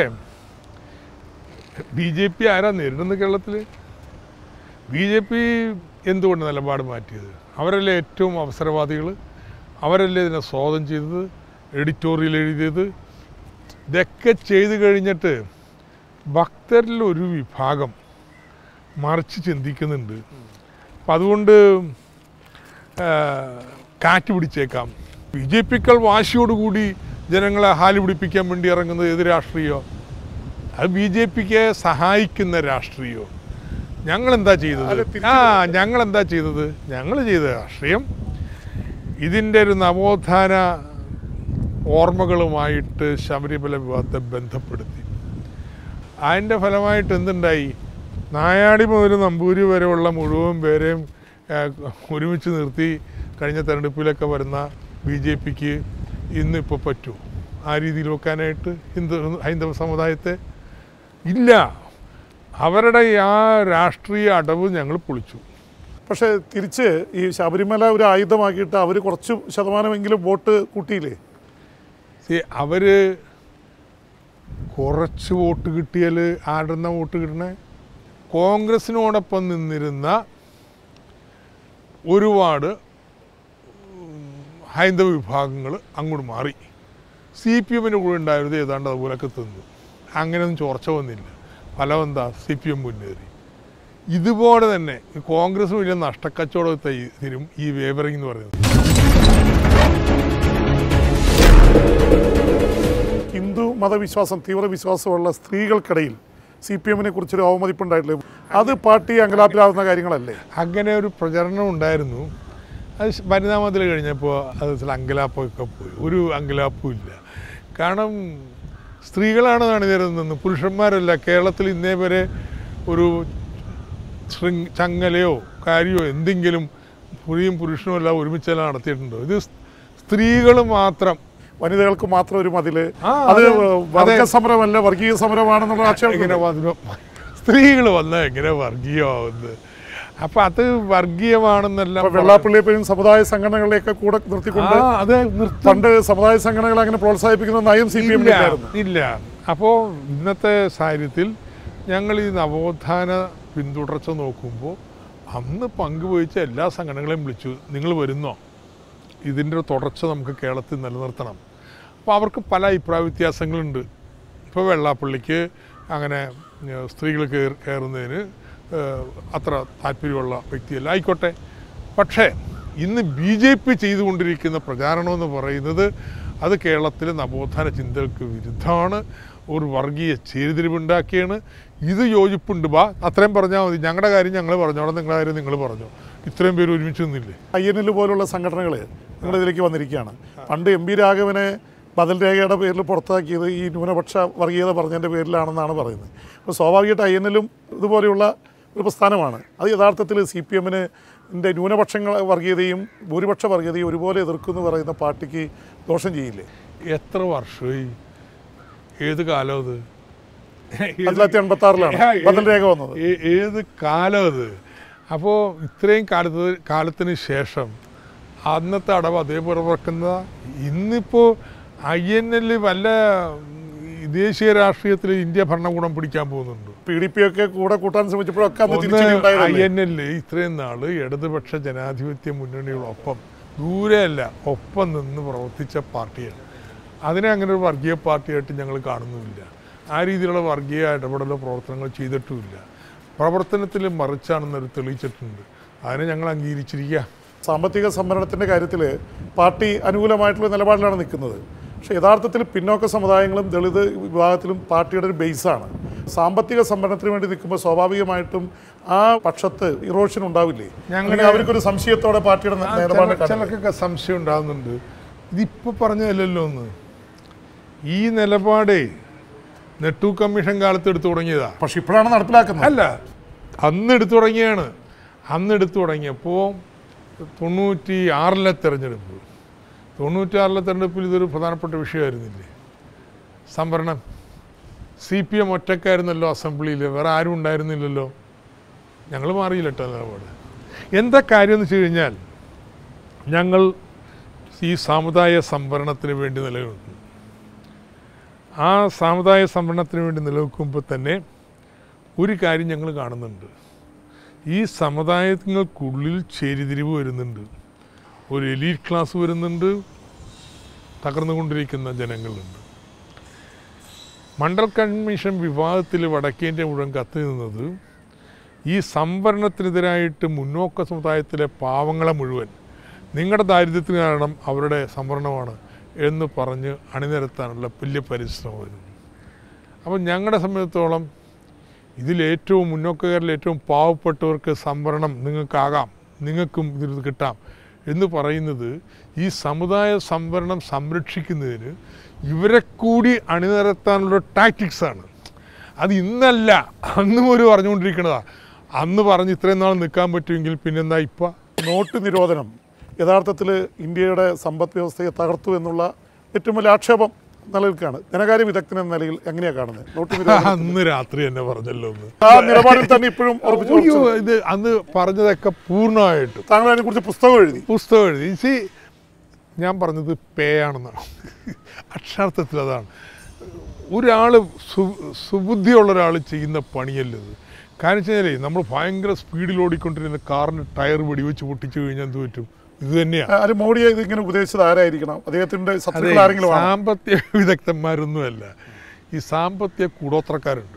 ബി ജെ പി ആരാ നേരിടുന്നത് കേരളത്തിൽ ബി ജെ പി എന്തുകൊണ്ട് നിലപാട് മാറ്റിയത് അവരല്ലേ ഏറ്റവും അവസരവാദികൾ അവരല്ലേ ഇതിനെ സ്വാഗതം ചെയ്തത് എഡിറ്റോറിയൽ എഴുതിയത് ഇതൊക്കെ ചെയ്തു കഴിഞ്ഞിട്ട് ഭക്തരിൽ ഒരു വിഭാഗം മറിച്ച് ചിന്തിക്കുന്നുണ്ട് അപ്പം അതുകൊണ്ട് ആ, കാറ്റ് പിടിച്ചേക്കാം ബി ജെ പിക്കൾ വാശിയോടുകൂടി ജനങ്ങളെ ഹാല് പിടിപ്പിക്കാൻ വേണ്ടി ഇറങ്ങുന്നത് ഏത് രാഷ്ട്രീയോ അത് ബി ജെ പിക്ക് സഹായിക്കുന്ന രാഷ്ട്രീയോ ഞങ്ങളെന്താ ചെയ്തത് അല്ല, തിരിച്ച് ആ ഞങ്ങളെന്താ ചെയ്തത് ഞങ്ങൾ ചെയ്ത രാഷ്ട്രീയം ഇതിൻ്റെ ഒരു നവോത്ഥാന ഓർമ്മകളുമായിട്ട് ശബരിമല വിവാദത്തെ ബന്ധപ്പെടുത്തി അതിൻ്റെ ഫലമായിട്ട് എന്തുണ്ടായി നായാടി മുതൽ നമ്പൂരി വരെയുള്ള മുഴുവൻ പേരെയും ആ, ഒരുമിച്ച് നിർത്തി കഴിഞ്ഞ തെരഞ്ഞെടുപ്പിലൊക്കെ വരുന്ന ബി ജെ പിക്ക് ഇന്നിപ്പോൾ പറ്റൂ ആ രീതിയിൽ വെക്കാനായിട്ട് ഹിന്ദു ഹൈന്ദവ സമുദായത്തെ ഇല്ല അവരുടെ ആ രാഷ്ട്രീയ അടവ് ഞങ്ങൾ പൊളിച്ചു പക്ഷേ തിരിച്ച് ഈ ശബരിമല ഒരു ആയുധമാക്കിയിട്ട് അവർ കുറച്ച് ശതമാനമെങ്കിലും വോട്ട് കൂട്ടിയില്ലേ അവർ കുറച്ച് വോട്ട് കിട്ടിയാൽ ആടുന്ന വോട്ട് കിട്ടണേ കോൺഗ്രസിനോടൊപ്പം നിന്നിരുന്ന ഒരുപാട് ഉം, ഹൈന്ദവ വിഭാഗങ്ങൾ അങ്ങോട്ട് മാറി സി പി എമ്മിൻ്റെ കൂടെ ഉണ്ടായിരുന്നത് ഏതാണ്ട് അതുപോലൊക്കെ തിന്നു അങ്ങനെയൊന്നും ചോർച്ച വന്നില്ല ഫലം എന്താ സി പി എം മുന്നേറി ഇതുപോലെ തന്നെ ഈ കോൺഗ്രസ് വലിയ നഷ്ടക്കച്ചവടത്തെ തരും ഈ വേവറിംഗ് എന്ന് പറയുന്നത് ഹിന്ദു മതവിശ്വാസം തീവ്ര വിശ്വാസമുള്ള സ്ത്രീകൾക്കിടയിൽ സി പി എമ്മിനെ കുറിച്ചൊരു അവമതിപ്പുണ്ടായിട്ടില്ലേ അത് പാർട്ടി അങ്കലാപ്പിലാവുന്ന കാര്യങ്ങളല്ലേ അങ്ങനെ ഒരു പ്രചരണം ഉണ്ടായിരുന്നു അത് ശ- വനിതാ മതിൽ കഴിഞ്ഞപ്പോൾ അത് ചില അങ്കലാപ്പൊക്കെ പോയി ഒരു അങ്കലാപ്പും ഇല്ല കാരണം സ്ത്രീകളാണ് അണിനിരുന്നത് പുരുഷന്മാരല്ല കേരളത്തിൽ ഇന്നേ വരെ ഒരു ശൃംഗ് ചങ്ങലയോ കാര്യമോ എന്തെങ്കിലും പുരിയും പുരുഷനും എല്ലാം ഒരുമിച്ചെല്ലാം നടത്തിയിട്ടുണ്ടോ ഇത് സ്ത്രീകൾ മാത്രം വനിതകൾക്ക് മാത്രം ഒരു മതില് ആ, അത് അതെ. വർഗ സമരമല്ല വർഗീയ സമരമാണെന്നുള്ള ആക്ഷേപം എങ്ങനെ വന്നു സ്ത്രീകൾ വന്നാൽ എങ്ങനെ വർഗീയമാവുന്നത് അപ്പം അത് വർഗീയമാണെന്നെല്ലാം ഇപ്പൊ വെള്ളാപ്പള്ളിയെപ്പോഴും സമുദായ സംഘടനകളെയൊക്കെ കൂടെ ആ, നിർത്തിക്കൊണ്ട് അതെ നിർത്തും പണ്ട് സമുദായ സംഘടനകൾ അങ്ങനെ പ്രോത്സാഹിപ്പിക്കുന്ന നയം സി പി ഇല്ല എമ്മിലായിരുന്നു ഇല്ല അപ്പോൾ ഇന്നത്തെ സാഹചര്യത്തിൽ ഞങ്ങൾ ഈ നവോത്ഥാന പിന്തുടർച്ച നോക്കുമ്പോൾ അന്ന് പങ്കുവഹിച്ച എല്ലാ സംഘടനകളെയും വിളിച്ചു നിങ്ങൾ വരുന്നോ ഇതിൻ്റെ ഒരു തുടർച്ച നമുക്ക് കേരളത്തിൽ നിലനിർത്തണം അപ്പോൾ അവർക്ക് പല അഭിപ്രായ വ്യത്യാസങ്ങളുണ്ട് ഇപ്പോൾ വെള്ളാപ്പള്ളിക്ക് അങ്ങനെ ഏഹ്, സ്ത്രീകൾ കയറി കയറുന്നതിന് ഏഹ്, അത്ര താല്പര്യമുള്ള വ്യക്തിയല്ല ആയിക്കോട്ടെ പക്ഷേ ഇന്ന് ബി ജെ പി ചെയ്തുകൊണ്ടിരിക്കുന്ന പ്രചാരണം എന്ന് പറയുന്നത് അത് കേരളത്തിലെ നവോത്ഥാന ചിന്തകൾക്ക് വിരുദ്ധമാണ് ഒരു വർഗീയ ചേരിതിരിവുണ്ടാക്കിയാണ് ഇത് യോജിപ്പുണ്ട് ബാ അത്രയും പറഞ്ഞാൽ മതി ഞങ്ങളുടെ കാര്യം ഞങ്ങൾ പറഞ്ഞോളാം നിങ്ങളുടെ കാര്യം നിങ്ങൾ പറഞ്ഞു ഇത്രയും പേര് ഒരുമിച്ച് നിന്നില്ലേ ഐ എൻ എൽ പോലുള്ള സംഘടനകൾ നിങ്ങളുടെ ഇതിലേക്ക് വന്നിരിക്കുകയാണ് പണ്ട് എം പി രാഘവനെ ബദൽ രേഖയുടെ പേരിൽ പുറത്താക്കിയത് ഈ ന്യൂനപക്ഷ വർഗീയത പറഞ്ഞതിൻ്റെ പേരിലാണെന്നാണ് പറയുന്നത് അപ്പോൾ സ്വാഭാവികമായിട്ട് ഐ എൻ എല്ലും ഇതുപോലെയുള്ള ഒരു പ്രസ്ഥാനമാണ് അത് യഥാർത്ഥത്തിൽ സി പി എമ്മിന് ൻ്റെ ന്യൂനപക്ഷങ്ങൾ വർഗീയതയും ഭൂരിപക്ഷ വർഗീയതയും ഒരുപോലെ എതിർക്കുമെന്ന് പറയുന്ന പാർട്ടിക്ക് ദോഷം ചെയ്യില്ലേ എത്ര വർഷമായി ഏത് കാലം അത് ആയിരത്തി തൊള്ളായിരത്തി എൺപത്തി ആറിലാണ് ബദൽ രേഖ വന്നത് ഏ- ഏത് കാലം അത് അപ്പോൾ ഇത്രയും കാലത്ത് കാലത്തിന് ശേഷം അന്നത്തെ അടവ് അതേപോലെ വെക്കുന്ന ഇന്നിപ്പോൾ ഐ എൻ എല്ലിൽ വല്ല ദേശീയ രാഷ്ട്രീയത്തിൽ ഇന്ത്യ ഭരണകൂടം പിടിക്കാൻ പോകുന്നുണ്ട് പി ഡി പി ഒക്കെ കൂടെ കൂട്ടാൻ ശ്രമിച്ചപ്പോഴൊക്കെ അന്ന് ഒന്ന് തിരിച്ചടി ഐ ഉണ്ടായതല്ലേ എൻ എല്ലിൽ ഇത്രയും നാള് ഇടതുപക്ഷ ജനാധിപത്യ മുന്നണിയോടൊപ്പം ദൂരെയല്ല ഒപ്പം നിന്ന് പ്രവർത്തിച്ച പാർട്ടിയാണ് അതിനെ അങ്ങനെ ഒരു വർഗീയ പാർട്ടിയായിട്ട് ഞങ്ങൾ കാണുന്നുമില്ല ആ രീതിയിലുള്ള വർഗീയ ഇടപെടലോ പ്രവർത്തനങ്ങൾ ചെയ്തിട്ടുമില്ല പ്രവർത്തനത്തിൽ മറിച്ചാണെന്നത് തെളിയിച്ചിട്ടുണ്ട് അതിനെ ഞങ്ങൾ അംഗീകരിച്ചിരിക്കുക സാമ്പത്തിക സംവരണത്തിൻ്റെ കാര്യത്തിൽ പാർട്ടി അനുകൂലമായിട്ടുള്ള നിലപാടിലാണ് നിൽക്കുന്നത് പക്ഷേ യഥാർത്ഥത്തിൽ പിന്നോക്ക സമുദായങ്ങളും ദളിത് വിഭാഗത്തിലും പാർട്ടിയുടെ ഒരു ബേസാണ് സാമ്പത്തിക സംവരണത്തിന് വേണ്ടി നിൽക്കുമ്പോൾ സ്വാഭാവികമായിട്ടും ആ പക്ഷത്ത് ഇറോഷൻ ഉണ്ടാവില്ലേ ഞങ്ങളുടെ- അല്ലെങ്കിൽ അവർക്കൊരു സംശയത്തോടെ പാർട്ടിയുടെ ന- നിലപാടിനെ കാണുന്നത് ചിലർക്കൊക്കെ സംശയം ഉണ്ടാകുന്നുണ്ട് ഇതിപ്പോൾ പറഞ്ഞതല്ലല്ലോ ഒന്ന് ഈ നിലപാടേ നെട്ടു കമ്മീഷൻ കാലത്ത് എടുത്തു തുടങ്ങിയതാ പക്ഷെ ഇപ്പോഴാണ് നടപ്പിലാക്കുന്നത് അല്ല അന്ന് എടുത്തു തുടങ്ങിയാണ് അന്ന് എടുത്തു തുടങ്ങിയപ്പോൾ തൊണ്ണൂറ്റി ആറിലെ തെരഞ്ഞെടുപ്പ് തൊണ്ണൂറ്റി ആറിലെ തെരഞ്ഞെടുപ്പിൽ ഇതൊരു പ്രധാനപ്പെട്ട വിഷയമായിരുന്നില്ലേ സംവരണം സി പി എം ഒറ്റക്കായിരുന്നല്ലോ അസംബ്ലിയിൽ വേറെ ആരും ഉണ്ടായിരുന്നില്ലല്ലോ ഞങ്ങൾ മാറിയില്ല കേട്ടോ നിലപാട് എന്താ കാര്യം എന്ന് വെച്ച് കഴിഞ്ഞാൽ ഞങ്ങൾ ഈ സാമുദായ സംവരണത്തിന് വേണ്ടി നിലനിൽക്കുന്നു ആ സാമുദായ സംവരണത്തിന് വേണ്ടി നിലനിൽക്കുമ്പോൾ തന്നെ ഒരു കാര്യം ഞങ്ങൾ കാണുന്നുണ്ട് ഈ സമുദായങ്ങൾക്കുള്ളിൽ ചേരിതിരിവ് വരുന്നുണ്ട് ഒരു എലീറ്റ് ക്ലാസ് വരുന്നുണ്ട് തകർന്നുകൊണ്ടിരിക്കുന്ന ജനങ്ങളുണ്ട് മണ്ഡൽ കമ്മീഷൻ വിവാദത്തിൽ വടക്കേന്ത്യ മുഴുവൻ കത്തി നിന്നത് ഈ സംവരണത്തിനെതിരായിട്ട് മുന്നോക്ക സമുദായത്തിലെ പാവങ്ങളെ മുഴുവൻ നിങ്ങളുടെ ദാരിദ്ര്യത്തിന് കാരണം അവരുടെ സംവരണമാണ് എന്ന് പറഞ്ഞ് അണിനിരത്താനുള്ള വലിയ പരിശ്രമമായിരുന്നു അപ്പം ഞങ്ങളുടെ സംബന്ധിച്ചിടത്തോളം ഇതിലേറ്റവും മുന്നോക്കക്കാരിൽ ഏറ്റവും പാവപ്പെട്ടവർക്ക് സംവരണം നിങ്ങൾക്കാകാം നിങ്ങൾക്കും ഇതിൽ കിട്ടാം എന്ന് പറയുന്നത് ഈ സമുദായ സംവരണം സംരക്ഷിക്കുന്നതിന് ഇവരെ കൂടി അണിനിരത്താനുള്ള ടാക്ടിക്സാണ് അത് ഇന്നല്ല അന്നും ഒരു പറഞ്ഞുകൊണ്ടിരിക്കണതാ അന്ന് പറഞ്ഞ് ഇത്രയും നാൾ നിൽക്കാൻ പറ്റുമെങ്കിൽ പിന്നെന്താ ഇപ്പം നോട്ട് നിരോധനം യഥാർത്ഥത്തിൽ ഇന്ത്യയുടെ സമ്പദ് വ്യവസ്ഥയെ തകർത്തു എന്നുള്ള ഏറ്റവും വലിയ ആക്ഷേപം നിലനിൽക്കുകയാണ് ധനകാര്യ വിദഗ്ധൻ എന്ന നിലയിൽ എങ്ങനെയാണ് കാണുന്നത് നോട്ട് നിരോധനം അന്ന് രാത്രി തന്നെ പറഞ്ഞല്ലോ ഒന്ന് ആ നിലപാടിൽ തന്നെ ഇപ്പോഴും ഉറപ്പിച്ചു അയ്യോ ഇത് അന്ന് പറഞ്ഞതൊക്കെ പൂർണ്ണമായിട്ടും താങ്കൾ അതിനെക്കുറിച്ച് പുസ്തകം എഴുതി പുസ്തകം എഴുതി സി ഞാൻ പറഞ്ഞത് പേ ആണെന്നാണ് അക്ഷരാർത്ഥത്തിൽ അതാണ് ഒരാൾ സു സുബുദ്ധിയുള്ള ഒരാൾ ചെയ്യുന്ന പണിയല്ലത് കാരണം വെച്ച് കഴിഞ്ഞാൽ നമ്മൾ ഭയങ്കര സ്പീഡിൽ ഓടിക്കൊണ്ടിരുന്ന കാറിന് ടയർ വെടിവെച്ച് പൊട്ടിച്ചു കഴിഞ്ഞാൽ എന്ത് പറ്റും ഇത് തന്നെയാണ് ആര് മോഡിയെ ഇതിങ്ങനെ ഉപദേശിച്ചത് ആരായിരിക്കണം അദ്ദേഹത്തിന്റെ അതെ ശത്രുക്കൾ ആരെങ്കിലും ആണോ? സാമ്പത്തിക വിദഗ്ധന്മാരൊന്നുമല്ല ഈ സാമ്പത്തിക കൂടോത്രക്കാരുണ്ട്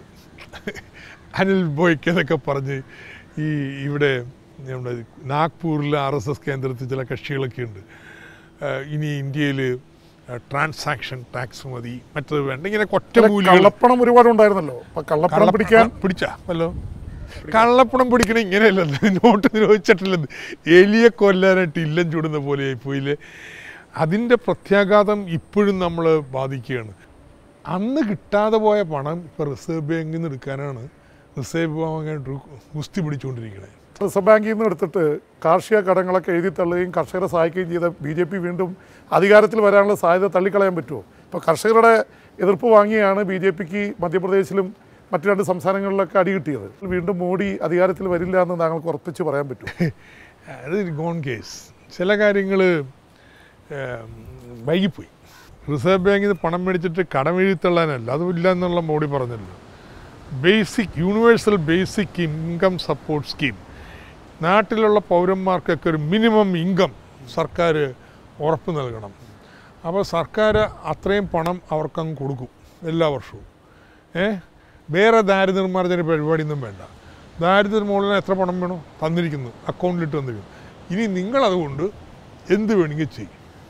അനിൽ ബോയ്ക്ക് എന്നൊക്കെ പറഞ്ഞ് ഈ ഇവിടെ നമ്മുടെ നാഗ്പൂരിലെ ആർ എസ് എസ് കേന്ദ്രത്തിൽ ചില കക്ഷികളൊക്കെ ഉണ്ട് ആ, ഇനി ഇന്ത്യയിൽ ട്രാൻസാക്ഷൻ ടാക്സ് മതി മറ്റത് വേണ്ട ഇങ്ങനെ അല്ല, കൊറ്റമൂലികൾ കള്ളപ്പണം ഒരുപാട് ഉണ്ടായിരുന്നല്ലോ അപ്പൊ കള്ളപ്പണം പിടിക്കാൻ പിടിച്ചാ വല്ലോ കള്ളപ്പണം പിടിക്കണ ഇങ്ങനെയല്ലല്ലോ നോട്ട് നിരോധിച്ചിട്ടില്ലെന്ന് എലിയെ കൊല്ലാനായിട്ട് ഇല്ലം ചൂടുന്ന പോലെ പോയില്ലേ അതിൻ്റെ പ്രത്യാഘാതം ഇപ്പോഴും നമ്മൾ ബാധിക്കുകയാണ് അന്ന് കിട്ടാതെ പോയ പണം ഇപ്പോൾ റിസർവ് ബാങ്കിൽ നിന്ന് എടുക്കാനാണ് റിസർവ് ബാങ്ക് കുസ്തി പിടിച്ചുകൊണ്ടിരിക്കുന്നത് റിസർവ് ബാങ്കിൽ നിന്ന് എടുത്തിട്ട് കാർഷിക കടങ്ങളൊക്കെ എഴുതി തള്ളുകയും കർഷകരെ സഹായിക്കുകയും ചെയ്ത ബി ജെ പി വീണ്ടും അധികാരത്തിൽ വരാനുള്ള സാധ്യത തള്ളിക്കളയാൻ പറ്റുമോ ഇപ്പോൾ കർഷകരുടെ എതിർപ്പ് വാങ്ങിയാണ് ബി ജെ പിക്ക് മധ്യപ്രദേശിലും മറ്റു രണ്ട് സംസ്ഥാനങ്ങളിലൊക്കെ അടി കിട്ടിയത് വീണ്ടും മോഡി അധികാരത്തിൽ വരില്ല എന്ന് താങ്കൾക്ക് ഉറപ്പിച്ച് പറയാൻ പറ്റും അത് ഗോൺ കേസ് ചില കാര്യങ്ങൾ വൈകിപ്പോയി റിസർവ് ബാങ്കിൽ നിന്ന് പണം മേടിച്ചിട്ട് കടം എഴുതിത്തള്ളാനല്ല അതുമില്ല എന്നുള്ള മോഡി പറഞ്ഞല്ലോ basic universal basic income support scheme നാട്ടിലുള്ള പൗരന്മാർക്കൊക്കെ ഒരു മിനിമം ഇൻകം സർക്കാർ ഉറപ്പ് നൽകണം അപ്പോൾ സർക്കാർ അത്രയും പണം അവർക്കങ്ങ് കൊടുക്കും എല്ലാ വർഷവും ഏ വേറെ ദാരിദ്ര്യ നിർമ്മാർജ്ജന പരിപാടിയൊന്നും വേണ്ട ദാരിദ്ര്യ നിർമൂലനം എത്ര പണം വേണോ തന്നിരിക്കുന്നു അക്കൗണ്ടിലിട്ട് തന്നിരിക്കുന്നു ഇനി നിങ്ങളതുകൊണ്ട് എന്ത് വേണമെങ്കിൽ ചെയ്യും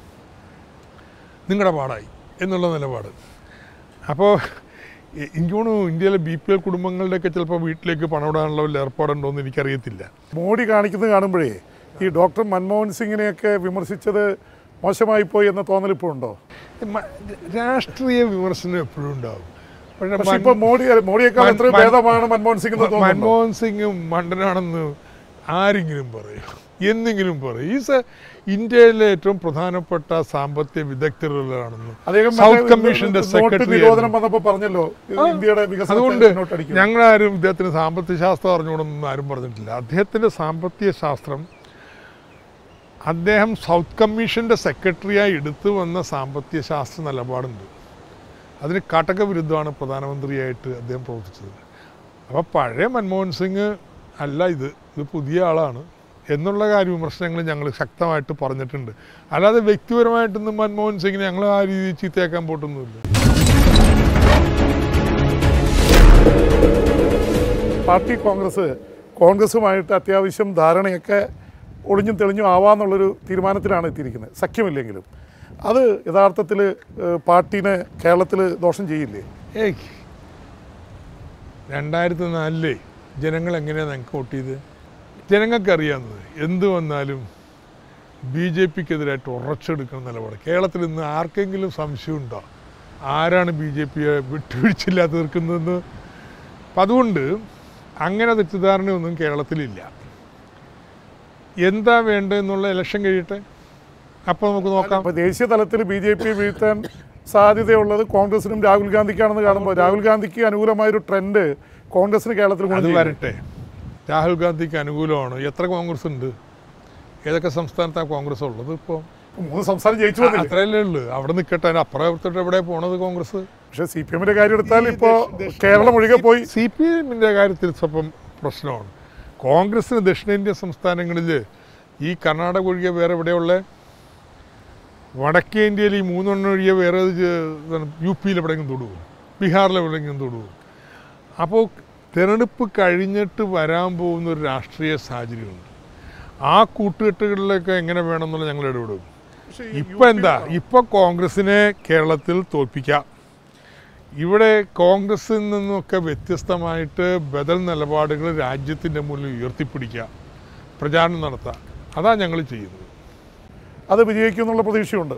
നിങ്ങളുടെ പാടായി എന്നുള്ള നിലപാട് അപ്പോൾ എ- എനിക്ക് തോന്നുന്നു ഇന്ത്യയിലെ ബി പി എൽ കുടുംബങ്ങളുടെയൊക്കെ ചിലപ്പോൾ വീട്ടിലേക്ക് പണം ഇടാനുള്ള വല്ല ഏർപ്പാടുണ്ടോ എന്ന് എനിക്കറിയത്തില്ല മോഡി കാണിക്കുന്നത് കാണുമ്പോഴേ ഈ ഡോക്ടർ മൻമോഹൻ സിംഗിനെയൊക്കെ വിമർശിച്ചത് മോശമായി പോയി എന്ന തോന്നൽ ഇപ്പോൾ ഉണ്ടോ മ- രാഷ്ട്രീയ വിമർശനം എപ്പോഴും ഉണ്ടാവും പക്ഷേ പക്ഷെ മൻ- ഇപ്പൊ മോഡി മോഡിയേക്കാൾ മൻ- എത്രയോ മൻ- ഭേദമാണ് മൻമോഹൻ സിംഗ് എന്ന് തോന്നുന്നു മൻമോഹൻ സിംഗ് മണ്ടനാണെന്ന് ആരെങ്കിലും പറയും എന്തെങ്കിലും പറയും ഈസ് ഇന്ത്യയിലെ ഏറ്റവും പ്രധാനപ്പെട്ട സാമ്പത്തിക വിദഗ്ധരിലാണെന്ന് അദ്ദേഹം സൗത്ത് മറ്റേ കമ്മീഷന്റെ നോട്ട് സെക്രട്ടറി നിരോധനം വന്നപ്പോൾ പറഞ്ഞല്ലോ ഇത് ആ, ഇന്ത്യയുടെ വികസനത്തെ അതുകൊണ്ട് മുന്നോട്ടടിക്കും. ഞങ്ങളാരും ഇദ്ദേഹത്തിന് സാമ്പത്തിക ശാസ്ത്രം അറിഞ്ഞുകൊണ്ടൊന്നും ആരും പറഞ്ഞിട്ടില്ല അദ്ദേഹത്തിൻ്റെ സാമ്പത്തിക ശാസ്ത്രം അദ്ദേഹം സൗത്ത് കമ്മീഷൻ്റെ സെക്രട്ടറിയായി എടുത്തു വന്ന സാമ്പത്തിക ശാസ്ത്ര നിലപാടുണ്ട് അതിന് കാട്ടക വിരുദ്ധമാണ് പ്രധാനമന്ത്രിയായിട്ട് അദ്ദേഹം പ്രവർത്തിച്ചത് അപ്പോൾ പഴയ മൻമോഹൻ സിംഗ് അല്ല ഇത് ഇത് പുതിയ ആളാണ് എന്നുള്ള കാര്യ വിമർശനങ്ങൾ ഞങ്ങൾ ശക്തമായിട്ട് പറഞ്ഞിട്ടുണ്ട് അല്ലാതെ വ്യക്തിപരമായിട്ടൊന്നും മൻമോഹൻ സിംഗിനെ ഞങ്ങൾ ആ രീതിയിൽ ചീത്തയാക്കാൻ പോട്ടൊന്നുമില്ല പാർട്ടി കോൺഗ്രസ് കോൺഗ്രസുമായിട്ട് അത്യാവശ്യം ധാരണയൊക്കെ ഒളിഞ്ഞും തെളിഞ്ഞും ആവാന്നുള്ളൊരു തീരുമാനത്തിലാണ് എത്തിയിരിക്കുന്നത് സഖ്യമില്ലെങ്കിലും അത് യഥാർത്ഥത്തിൽ പാർട്ടീനെ കേരളത്തിൽ ദോഷം ചെയ്യില്ലേ ഏയ് രണ്ടായിരത്തി നാലിലെ ജനങ്ങൾ എങ്ങനെയാണ് ഞങ്ങൾക്ക് വോട്ട് ചെയ്ത് ജനങ്ങൾക്കറിയാവുന്നത് എന്ത് വന്നാലും ബി ജെ പിക്കെതിരായിട്ട് ഉറച്ചെടുക്കുന്ന നിലപാട് കേരളത്തിൽ ഇന്ന് ആർക്കെങ്കിലും സംശയമുണ്ടോ ആരാണ് ബി ജെ പിയെ വിട്ടുവീഴ്ചയില്ലാതെ തീർക്കുന്നതെന്ന് അപ്പം അതുകൊണ്ട് അങ്ങനെ തെറ്റിദ്ധാരണയൊന്നും കേരളത്തിലില്ല എന്താ വേണ്ടതെന്നുള്ള ഇലക്ഷൻ കഴിയട്ടെ അപ്പോൾ നമുക്ക് നോക്കാം അപ്പോൾ ദേശീയ തലത്തിൽ ബി ജെ പി വീഴ്ത്താൻ സാധ്യതയുള്ളത് കോൺഗ്രസിനും രാഹുൽ ഗാന്ധിക്കാണെന്ന് കാണുമ്പോൾ രാഹുൽ ഗാന്ധിക്ക് അനുകൂലമായൊരു ട്രെൻഡ് കോൺഗ്രസിന് കേരളത്തിൽ ഗുണം അത് ചെയ്യും. വരട്ടെ രാഹുൽ ഗാന്ധിക്ക് അനുകൂലമാണ് എത്ര കോൺഗ്രസ് ഉണ്ട് ഏതൊക്കെ സംസ്ഥാനത്താണ് കോൺഗ്രസ് ഉള്ളത് ഇപ്പോൾ മൂന്ന് സംസ്ഥാനം ജയിച്ചു വന്നില്ല അത്രയല്ലേ ഉള്ളൂ അവിടെ നിൽക്കട്ടെ അതിന് അപ്പുറത്തോട്ട് എവിടെ പോണത് കോൺഗ്രസ് പക്ഷേ സി പി എമ്മിന്റെ കാര്യം എടുത്താൽ ഇപ്പോൾ കേരളം ഒഴികെ പോയി സി പി എമ്മിൻ്റെ കാര്യത്തിൽ സ്വപ്പം പ്രശ്നമാണ് കോൺഗ്രസിന് ദക്ഷിണേന്ത്യൻ സംസ്ഥാനങ്ങളിൽ ഈ കർണാടക ഒഴികെ വേറെ എവിടെയുള്ള വടക്കേ ഇന്ത്യയിൽ ഈ മൂന്നെണ്ണം ഒഴികെ വേറെ ഇത് ചെ- ഇതാണ് യു പിയിൽ എവിടെയെങ്കിലും തൊടുവോ ബീഹാറിൽ എവിടെയെങ്കിലും തൊടുവോ അപ്പോൾ തിരഞ്ഞെടുപ്പ് കഴിഞ്ഞിട്ട് വരാൻ പോകുന്ന ഒരു രാഷ്ട്രീയ സാഹചര്യമുണ്ട് ആ കൂട്ടുകെട്ടുകളിലൊക്കെ എങ്ങനെ വേണമെന്നുള്ള ഞങ്ങൾ ഇടപെടും പക്ഷേ ഈ ഇപ്പൊ എന്താ ഇപ്പൊ കോൺഗ്രസിനെ കേരളത്തിൽ തോൽപ്പിക്കാം ഇവിടെ കോൺഗ്രസിൽ നിന്നൊക്കെ വ്യത്യസ്തമായിട്ട് ബദൽ നിലപാടുകൾ രാജ്യത്തിൻ്റെ മുന്നിൽ ഉയർത്തിപ്പിടിക്കുക പ്രചാരണം നടത്തുക അതാ ഞങ്ങൾ ചെയ്യുന്നത് അത് വിജയിക്കും എന്നുള്ള പ്രതീക്ഷയുണ്ട്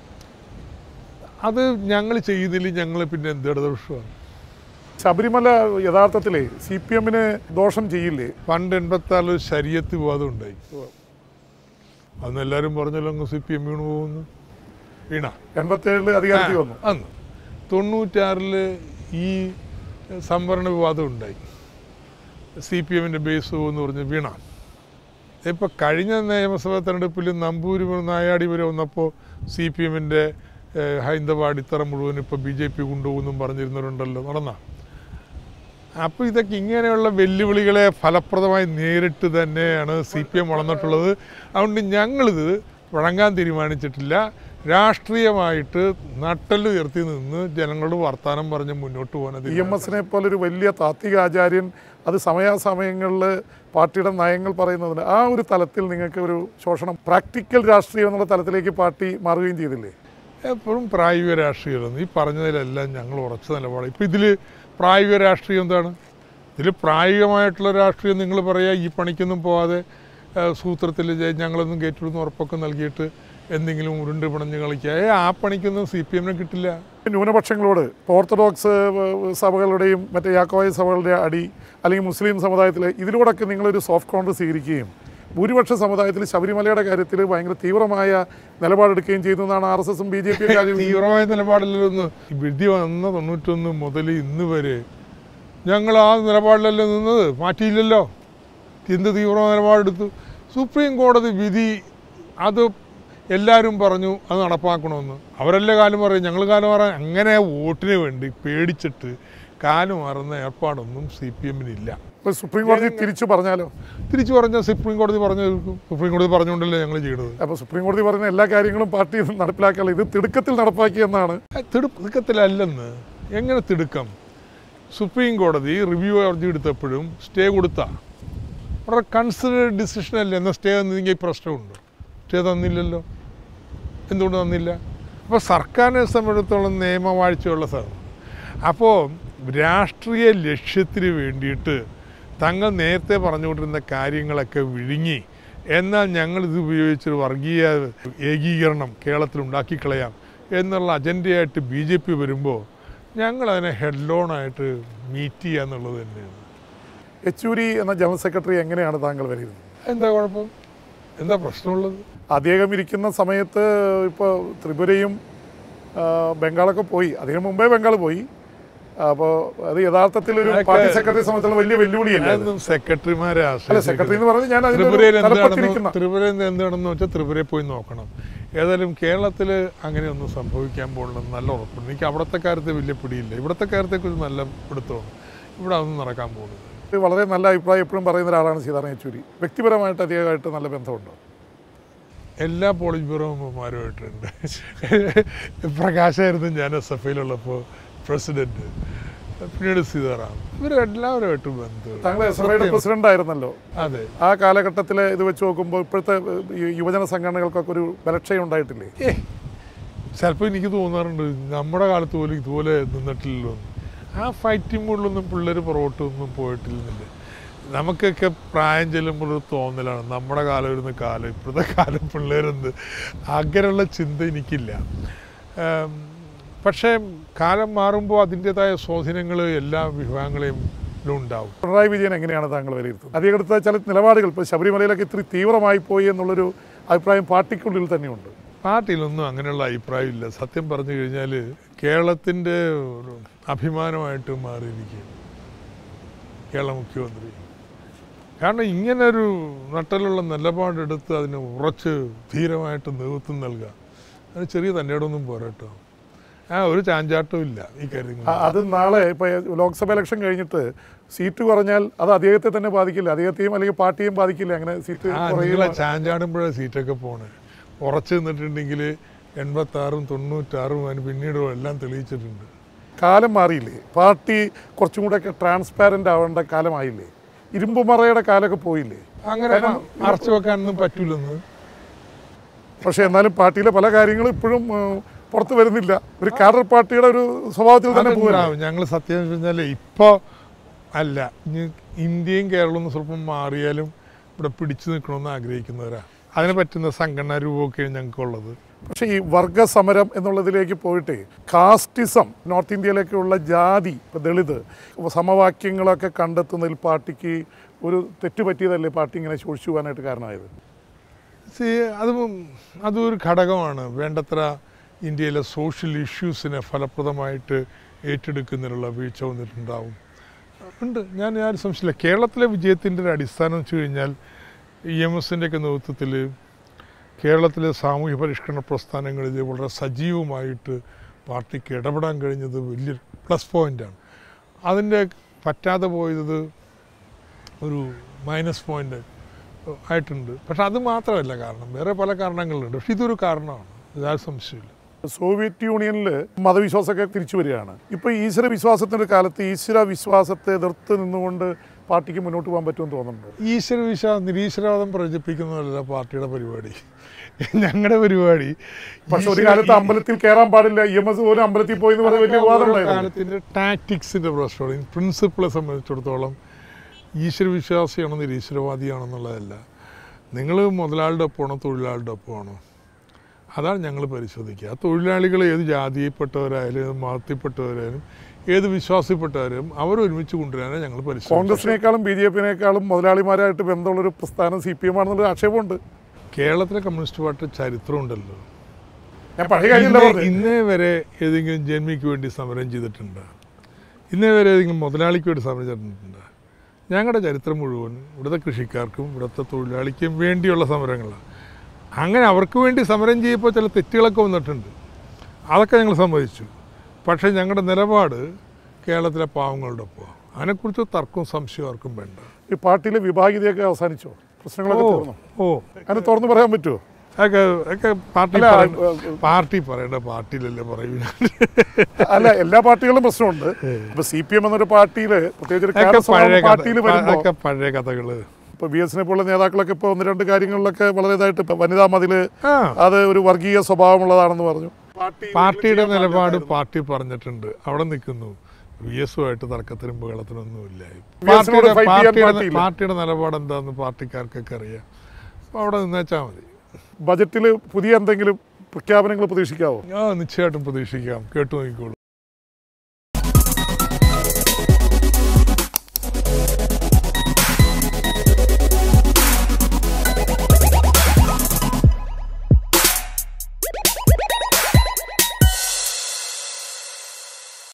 അത് ഞങ്ങൾ ചെയ്തില്ല ഞങ്ങൾ പിന്നെ എന്ത് ഇടതുപക്ഷമാണ് ശബരിമല യഥാർത്ഥത്തിലേ സി പി എമ്മിന് ദോഷം ചെയ്യില്ലേ പണ്ട് എൺപത്താറിൽ ശരീരത്ത് വിവാദം ഉണ്ടായി അന്ന് എല്ലാവരും പറഞ്ഞല്ലോ അങ്ങ് സി പി എം വീണ് പോകുന്നു വീണ എൺപത്തേഴില് അധികാരത്തിൽ വന്നു അന്ന് തൊണ്ണൂറ്റാറിൽ ഈ സംവരണ വിവാദം ഉണ്ടായി സി പി എമ്മിൻ്റെ ബേസ് എന്ന് പറഞ്ഞ് വീണ ഇപ്പോൾ കഴിഞ്ഞ നിയമസഭാ തെരഞ്ഞെടുപ്പിൽ നമ്പൂരി മുതൽ നായാടി വരെ വന്നപ്പോൾ സി പി എമ്മിൻ്റെ ഹൈന്ദവ അടിത്തറ മുഴുവൻ ഇപ്പോൾ ബി ജെ പി കൊണ്ടുപോകുന്നും പറഞ്ഞിരുന്നവരുണ്ടല്ലോ നടന്ന അപ്പോൾ ഇതൊക്കെ ഇങ്ങനെയുള്ള വെല്ലുവിളികളെ ഫലപ്രദമായി നേരിട്ട് തന്നെയാണ് സി പി എം വളർന്നിട്ടുള്ളത് അതുകൊണ്ട് ഞങ്ങളിത് വഴങ്ങാൻ തീരുമാനിച്ചിട്ടില്ല രാഷ്ട്രീയമായിട്ട് നട്ടലുയർത്തി നിന്ന് ജനങ്ങളോട് വർത്തമാനം പറഞ്ഞ് മുന്നോട്ട് പോകാൻ ഇ എം എസിനെ പോലൊരു വലിയ താത്വിക ആചാര്യൻ അത് സമയാസമയങ്ങളിൽ പാർട്ടിയുടെ നയങ്ങൾ പറയുന്നതിന് ആ ഒരു തലത്തിൽ നിങ്ങൾക്ക് ഒരു ശോഷണം പ്രാക്ടിക്കൽ രാഷ്ട്രീയം എന്നുള്ള തലത്തിലേക്ക് പാർട്ടി മാറുകയും ചെയ്തില്ലേ എപ്പോഴും പ്രായോഗിക രാഷ്ട്രീയമാണ് ഈ പറഞ്ഞതിലെല്ലാം ഞങ്ങൾ ഉറച്ച നിലപാട് ഇപ്പം ഇതിൽ പ്രായോഗിക രാഷ്ട്രീയം എന്താണ് ഇതിൽ പ്രായോഗികമായിട്ടുള്ള രാഷ്ട്രീയം നിങ്ങൾ പറയുക ഈ പണിക്കൊന്നും പോവാതെ സൂത്രത്തിൽ ഞങ്ങളൊന്നും കയറ്റിടുന്ന ഉറപ്പൊക്കെ നൽകിയിട്ട് എന്തെങ്കിലും ഉരുണ്ട് പിണഞ്ഞ് കളിക്കുക ഏ ആ പണിക്കൊന്നും സി പി എമ്മിനെ കിട്ടില്ല ന്യൂനപക്ഷങ്ങളോട് ഇപ്പോൾ ഓർത്തഡോക്സ് ഏഹ്, സഭകളുടെയും മറ്റേ യാക്കോയ സഭകളുടെ അടി അല്ലെങ്കിൽ മുസ്ലിം സമുദായത്തിൽ ഇതിലൂടെയൊക്കെ നിങ്ങളൊരു സോഫ്റ്റ് കോൺഗ്രസ് സ്വീകരിക്കുകയും ഭൂരിപക്ഷ സമുദായത്തിൽ ശബരിമലയുടെ കാര്യത്തിൽ ഭയങ്കര തീവ്രമായ നിലപാടെടുക്കുകയും ചെയ്തു എന്നാണ് ആർ എസ് എസും ബി ജെ പിയും തീവ്രമായ നിലപാടിലൊന്ന് വിധി വന്ന തൊണ്ണൂറ്റൊന്ന് മുതൽ ഇന്ന് വരെ ഞങ്ങൾ ആ നിലപാടിലല്ലേ നിന്നത് മാറ്റിയില്ലല്ലോ എന്ത് തീവ്ര നിലപാടെടുത്തു സുപ്രീം കോടതി വിധി അത് എല്ലാവരും പറഞ്ഞു അത് നടപ്പാക്കണമെന്ന് അവരല്ലേ കാലം പറയും ഞങ്ങൾ കാലം പറയാൻ അങ്ങനെ വോട്ടിന് വേണ്ടി പേടിച്ചിട്ട് കാലം മാറുന്ന ഏർപ്പാടൊന്നും സി പി എമ്മിനില്ല ഇപ്പോൾ സുപ്രീം കോടതി തിരിച്ചു പറഞ്ഞാലോ തിരിച്ചു പറഞ്ഞാൽ സുപ്രീം കോടതി പറഞ്ഞു തീർക്കും സുപ്രീം കോടതി പറഞ്ഞുകൊണ്ടല്ലേ ഞങ്ങൾ ചെയ്യണത് അപ്പോൾ സുപ്രീം കോടതി പറയുന്ന എല്ലാ കാര്യങ്ങളും പാർട്ടി നടപ്പിലാക്കാനുള്ള ഇത് തിടുക്കത്തിൽ നടപ്പാക്കിയെന്നാണ് തിടുക്കത്തിലല്ലെന്ന് എങ്ങനെ തിടുക്കം സുപ്രീം കോടതി റിവ്യൂ ഹർജി എടുത്തപ്പോഴും സ്റ്റേ കൊടുത്ത വളരെ കൺസിഡേർഡ് ഡിസിഷൻ അല്ലേ എന്നാൽ സ്റ്റേ തന്നില്ലെങ്കിൽ പ്രശ്നമുണ്ട് സ്റ്റേ തന്നില്ലല്ലോ എന്തുകൊണ്ട് തന്നില്ല അപ്പോൾ സർക്കാരിനെ സംബന്ധിച്ചിടത്തോളം നിയമവാഴ്ചയുള്ള സാധനം അപ്പോൾ രാഷ്ട്രീയ ലക്ഷ്യത്തിന് വേണ്ടിയിട്ട് തങ്ങൾ നേരത്തെ പറഞ്ഞുകൊണ്ടിരുന്ന കാര്യങ്ങളൊക്കെ വിഴുങ്ങി എന്നാൽ ഞങ്ങൾ ഇത് ഉപയോഗിച്ചൊരു വർഗീയ ഏകീകരണം കേരളത്തിൽ ഉണ്ടാക്കിക്കളയാം എന്നുള്ള അജണ്ടയായിട്ട് ബി ജെ പി വരുമ്പോൾ ഞങ്ങളതിനെ ഹെഡ് ലോണായിട്ട് മീറ്റ് ചെയ്യുക എന്നുള്ളത് തന്നെയാണ് യെച്ചൂരി എന്ന ജനറൽ സെക്രട്ടറി എങ്ങനെയാണ് താങ്കൾ വരുന്നത് എന്താ കുഴപ്പം എന്താ പ്രശ്നമുള്ളത് അദ്ദേഹം ഇരിക്കുന്ന സമയത്ത് ഇപ്പോൾ ത്രിപുരയും ആ, ബംഗാളൊക്കെ പോയി അതിനു മുമ്പേ ബംഗാൾ പോയി അപ്പോൾ അത് യഥാർത്ഥത്തിൽ ഒരു അതൊക്കെ- പാർട്ടി സെക്രട്ടറി സംബന്ധിച്ചുള്ള വലിയ വെല്ലുവിളിയല്ല അത്. അതൊന്നും സെക്രട്ടറിമാരെ അല്ല സെക്രട്ടറി എന്ന് പറഞ്ഞാൽ ഞാൻ അതിന്റെ ഒരു ത്രിപുരയിൽ എന്താണെന്ന് തലപ്പത്തിരിക്കുന്ന ത്രിപുരയിൽ എന്താണെന്ന് വെച്ചാൽ ത്രിപുരയിൽ പോയി നോക്കണം ഏതായാലും കേരളത്തിൽ അങ്ങനെയൊന്നും സംഭവിക്കാൻ പോകുന്നത് നല്ല ഉറപ്പുണ്ട് എനിക്ക് അവിടുത്തെ കാര്യത്തെ വലിയ പിടിയില്ല ഇവിടുത്തെ കാര്യത്തെക്കുറിച്ച് നല്ല പിടുത്തമാണ് ഇവിടെ അതൊന്നും നടക്കാൻ പോകുന്നത് ഇത് വളരെ നല്ല അഭിപ്രായം എപ്പോഴും പറയുന്ന ഒരാളാണ് സീതാറാം യെച്ചൂരി വ്യക്തിപരമായിട്ട് അദ്ദേഹമായിട്ട് നല്ല ബന്ധമുണ്ടോ എല്ലാ പോളിറ്റ് ബ്യൂറോ മെമ്പർമാരുമായിട്ടുണ്ട് പ്രകാശായിരുന്നു ഞാൻ എസ് എഫ് ഐയിലുള്ളപ്പോൾ പ്രസിഡന്റ് പിന്നീട് സീതാറാം ഇവരെല്ലാവരുമായിട്ടും ബന്ധമുണ്ട് താങ്കൾ എസ് എഫ് ഐയുടെ പ്രസിഡന്റ് ആയിരുന്നല്ലോ അതെ ആ കാലഘട്ടത്തിലെ ഇത് വെച്ച് നോക്കുമ്പോൾ ഇപ്പോഴത്തെ ഏഹ്, ഈ യുവജന സംഘടനകൾക്കൊക്കെ ഒരു ബലക്ഷയം ഉണ്ടായിട്ടില്ലേ ഏ ചിലപ്പോൾ എനിക്ക് തോന്നാറുണ്ട് നമ്മുടെ കാലത്ത് പോലും ഇതുപോലെ നിന്നിട്ടില്ലല്ലോ എന്ന്. ആ ഫൈറ്റിംഗ് മൂഡിലൊന്നും പിള്ളേർ പുറകോട്ടൊന്നും പോയിട്ടില്ലെന്നില്ല നമുക്കൊക്കെ പ്രായം ചെല്ലുമ്പോൾ ഒരു തോന്നലാണ് നമ്മുടെ കാലം ഇരുന്ന് കാലം ഇപ്പോഴത്തെ കാലം പിള്ളേരെന്ത് അങ്ങനെയുള്ള ചിന്ത എനിക്കില്ല ഉം, പക്ഷേ കാലം മാറുമ്പോൾ അതിൻ്റെതായ സ്വാധീനങ്ങൾ എല്ലാ വിഭാഗങ്ങളെയും ഉണ്ടാവും പിണറായി വിജയൻ എങ്ങനെയാണ് താങ്കൾ വിലയിരുത്തുന്നത് അദ്ദേഹം എടുത്ത ചില നിലപാടുകൾ ഇപ്പോൾ ശബരിമലയിലൊക്കെ ഇത്തിരി തീവ്രമായി പോയി എന്നുള്ളൊരു അഭിപ്രായം പാർട്ടിക്കുള്ളിൽ തന്നെയുണ്ട് പാർട്ടിയിലൊന്നും അങ്ങനെയുള്ള അഭിപ്രായമില്ല സത്യം പറഞ്ഞു കഴിഞ്ഞാൽ കേരളത്തിൻ്റെ ഒരു അഭിമാനമായിട്ട് മാറിയിരിക്കുകയാണ് കേരള മുഖ്യമന്ത്രി കാരണം ഇങ്ങനൊരു നട്ടലുള്ള നിലപാടെടുത്ത് അതിന് ഉറച്ച് ധീരമായിട്ട് നേതൃത്വം നൽകുക അതിന് ചെറിയ തന്നെയോടൊന്നും പോരാട്ടോ ആ ഒരു ചാഞ്ചാട്ടവും ഇല്ല ഈ കാര്യങ്ങൾ അ- അത് നാളെ ഇപ്പോൾ ലോക്സഭ ഇലക്ഷൻ കഴിഞ്ഞിട്ട് സീറ്റ് കുറഞ്ഞാൽ അത് അദ്ദേഹത്തെ തന്നെ ബാധിക്കില്ല അദ്ദേഹത്തെയും അല്ലെങ്കിൽ പാർട്ടിയെയും ബാധിക്കില്ല അങ്ങനെ സീറ്റ് ആ കുറയുക നിങ്ങളെ ചാഞ്ചാടുമ്പോഴേ സീറ്റൊക്കെ പോണേ ഉറച്ചു നിന്നിട്ടുണ്ടെങ്കിൽ എൺപത്താറും തൊണ്ണൂറ്റാറും അതിന് പിന്നീടും എല്ലാം തെളിയിച്ചിട്ടുണ്ട് കാലം മാറിയില്ലേ പാർട്ടി കുറച്ചും കൂടെ ഒക്കെ ട്രാൻസ്പാരൻ്റ് ആവേണ്ട കാലമായില്ലേ ഇരുമ്പുമറയുടെ കാലമൊക്കെ പോയില്ലേ അങ്ങനെ അറച്ചു വെക്കാനൊന്നും പറ്റൂലെന്ന് പക്ഷേ എന്നാലും പാർട്ടിയിലെ പല കാര്യങ്ങളും ഇപ്പോഴും ഏഹ്, പുറത്തു വരുന്നില്ല ഒരു കാഡർ പാർട്ടിയുടെ ഒരു സ്വഭാവത്തിൽ തന്നെ പോകുക അതുണ്ടാവും ഞങ്ങൾ സത്യം പറഞ്ഞാൽ ഇപ്പോൾ അല്ല ഇനി ഇന്ത്യയും കേരളവും ഒന്ന് സ്വല്പം മാറിയാലും ഇവിടെ പിടിച്ചു നിൽക്കണമെന്ന് ആഗ്രഹിക്കുന്നവരാ അതിന് പറ്റുന്ന സംഘടനാ രൂപമൊക്കെയാണ് ഞങ്ങൾക്കുള്ളത് പക്ഷേ ഈ വർഗ സമരം എന്നുള്ളതിലേക്ക് പോയിട്ട് കാസ്റ്റിസം നോർത്ത് ഇന്ത്യയിലേക്കുള്ള ജാതി ഇപ്പൊ ദളിത് സമവാക്യങ്ങളൊക്കെ കണ്ടെത്തുന്നതിൽ പാർട്ടിക്ക് ഒരു തെറ്റ് പറ്റിയതല്ലേ പാർട്ടി ഇങ്ങനെ ശോഷിച്ചു പോകാനായിട്ട് കാരണമായത് See, അതും അതും ഒരു ഘടകമാണ് വേണ്ടത്ര ഇന്ത്യയിലെ സോഷ്യൽ ഇഷ്യൂസിനെ ഫലപ്രദമായിട്ട് ഏറ്റെടുക്കുന്നതിനുള്ള വീഴ്ച വന്നിട്ടുണ്ടാവും ഉണ്ട് ഞാൻ ഞാൻ സംശയമില്ല കേരളത്തിലെ വിജയത്തിൻ്റെ ഒരു അടിസ്ഥാനം വെച്ച് കഴിഞ്ഞാൽ ഇ എം എസിൻ്റെ ഒക്കെ നേതൃത്വത്തിൽ കേരളത്തിലെ സാമൂഹ്യ പരിഷ്കരണ പ്രസ്ഥാനങ്ങളിൽ വളരെ സജീവമായിട്ട് പാർട്ടിക്ക് ഇടപെടാൻ കഴിഞ്ഞത് വലിയൊരു പ്ലസ് പോയിൻ്റാണ് അതിൻ്റെ പറ്റാതെ പോയത് ഒരു മൈനസ് പോയിൻ്റ് ആയിട്ടുണ്ട് പക്ഷെ അത് മാത്രമല്ല കാരണം വേറെ പല കാരണങ്ങളുണ്ട് പക്ഷെ ഇതൊരു കാരണമാണ് യാതൊരു സംശയമില്ല സോവിയറ്റ് യൂണിയനിൽ മതവിശ്വാസമൊക്കെ തിരിച്ചു വരികയാണ് ഇപ്പോൾ ഈശ്വര വിശ്വാസത്തിൻ്റെ കാലത്ത് ഈശ്വര വിശ്വാസത്തെ എതിർത്ത് നിന്നുകൊണ്ട് പാർട്ടിക്ക് മുന്നോട്ട് പോകാൻ പറ്റുമെന്ന് തോന്നുന്നുണ്ട് ഈശ്വര വിശ്വാസം നിരീശ്വരവാദം പ്രചരിപ്പിക്കുന്നതല്ല പാർട്ടിയുടെ പരിപാടി ഞങ്ങളുടെ പരിപാടി പക്ഷെ ഒരു ഈശ്വര- കാലത്ത് അമ്പലത്തിൽ കയറാൻ പാടില്ല ഇ എം എസ് പോലും അമ്പലത്തിൽ പോയി എന്ന് പറഞ്ഞ വലിയ വിവാദം ഓരോ ഉണ്ടായിരുന്നു കാലത്തിന്റെ ടാക്ടിക്സിന്റെ പ്രശ്നമാണ് പ്രിൻസിപ്പിളെ സംബന്ധിച്ചിടത്തോളം ഈശ്വര വിശ്വാസിയാണോ നിരീശ്വരവാദിയാണെന്നുള്ളതല്ല നിങ്ങൾ മുതലാളിയുടെ ഒപ്പമാണോ തൊഴിലാളിയുടെ ഒപ്പമാണോ അതാണ് ഞങ്ങൾ പരിശോധിക്കുക ആ തൊഴിലാളികൾ ഏത് ജാതിയിൽപ്പെട്ടവരായാലും ഏത് മതത്തിൽപ്പെട്ടവരായാലും ഏത് വിശ്വാസത്തിൽപ്പെട്ടവരും അവർ ഒരുമിച്ച് കൊണ്ടുവരാനാണ് ഞങ്ങൾ പരിശോധിക്കുക കോൺഗ്രസിനേക്കാളും ബി ജെ പിനേക്കാളും മുതലാളിമാരായിട്ട് ബന്ധമുള്ളൊരു പ്രസ്ഥാനം സി പി എം ആണെന്നൊരു ആക്ഷേപമുണ്ട് കേരളത്തിലെ കമ്മ്യൂണിസ്റ്റ് പാർട്ടി ചരിത്രമുണ്ടല്ലോ ഞാൻ പഴയ കാര്യമല്ല ഇന്നേ- പറഞ്ഞത് ഇന്നേ വരെ ഏതെങ്കിലും ജന്മിക്ക് വേണ്ടി സമരം ചെയ്തിട്ടുണ്ട് ഇന്നേ വരെ ഏതെങ്കിലും മുതലാളിക്ക് വേണ്ടി സമരം ചെയ്തിട്ടുണ്ട് ഞങ്ങളുടെ ചരിത്രം മുഴുവൻ ഇവിടുത്തെ കൃഷിക്കാർക്കും ഇവിടുത്തെ തൊഴിലാളിക്കും വേണ്ടിയുള്ള സമരങ്ങളാണ് അങ്ങനെ അവർക്ക് വേണ്ടി സമരം ചെയ്യുമ്പോൾ ചില തെറ്റുകളൊക്കെ വന്നിട്ടുണ്ട് അതൊക്കെ ഞങ്ങൾ സമ്മതിച്ചു പക്ഷേ ഞങ്ങളുടെ നിലപാട് കേരളത്തിലെ പാവങ്ങളുടെ ഒപ്പം അതിനെക്കുറിച്ച് തർക്കവും സംശയവും ആർക്കും വേണ്ട ഈ പാർട്ടിയിലെ വിഭാഗീയതയൊക്കെ അവസാനിച്ചോ പ്രശ്നങ്ങളൊക്കെ ഓ തീർന്നു ഓ അതിന് തുറന്നു പറയാൻ പറ്റുമോ അതൊക്കെ അതൊക്കെ പാർട്ടി അല്ല, പറയേണ്ട- ഏ, പാർട്ടി പറയേണ്ട പാർട്ടിയിലല്ലേ പറയൂ അല്ല എല്ലാ പാർട്ടികളും പ്രശ്നമുണ്ട് ഇപ്പൊ സി പി എം എന്നൊരു പാർട്ടിയിൽ പ്രത്യേകിച്ച് ഒരു അതൊക്കെ പഴയ കഥ പാർട്ടിയിൽ വരുമ്പോൾ അതൊക്കെ പഴയ കഥകള് ഇപ്പൊ ബി എസിനെ പോലുള്ള നേതാക്കളൊക്കെ ഇപ്പൊ ഒന്ന് രണ്ട് കാര്യങ്ങളിലൊക്കെ വളരെ ഇതായിട്ട് ഇപ്പൊ വനിതാ മതില് ആ അത് ഒരു വർഗീയ സ്വഭാവമുള്ളതാണെന്ന് പറഞ്ഞു പാർട്ടിയുടെ നിലപാട് പാർട്ടി പറഞ്ഞിട്ടുണ്ട് അവിടെ നിൽക്കുന്നു വി എസുമായിട്ട് തർക്കത്തിനും ബഹളത്തിനൊന്നുമില്ല VS നോട് പാർട്ടിയുടെ fight ചെയ്യാൻ പാർട്ടിയുടെ പാർട്ടിയില്ല. പാർട്ടിയുടെ നിലപാട് എന്താന്ന് പാർട്ടിക്കാർക്കൊക്കെ അറിയാം അപ്പൊ അവിടെ നിന്നേച്ചാൽ മതി ബജറ്റിൽ പുതിയ എന്തെങ്കിലും പ്രഖ്യാപനങ്ങൾ പ്രതീക്ഷിക്കാവോ ആ നിശ്ചയമായിട്ടും പ്രതീക്ഷിക്കാം കേട്ടു നോക്കിക്കോളൂ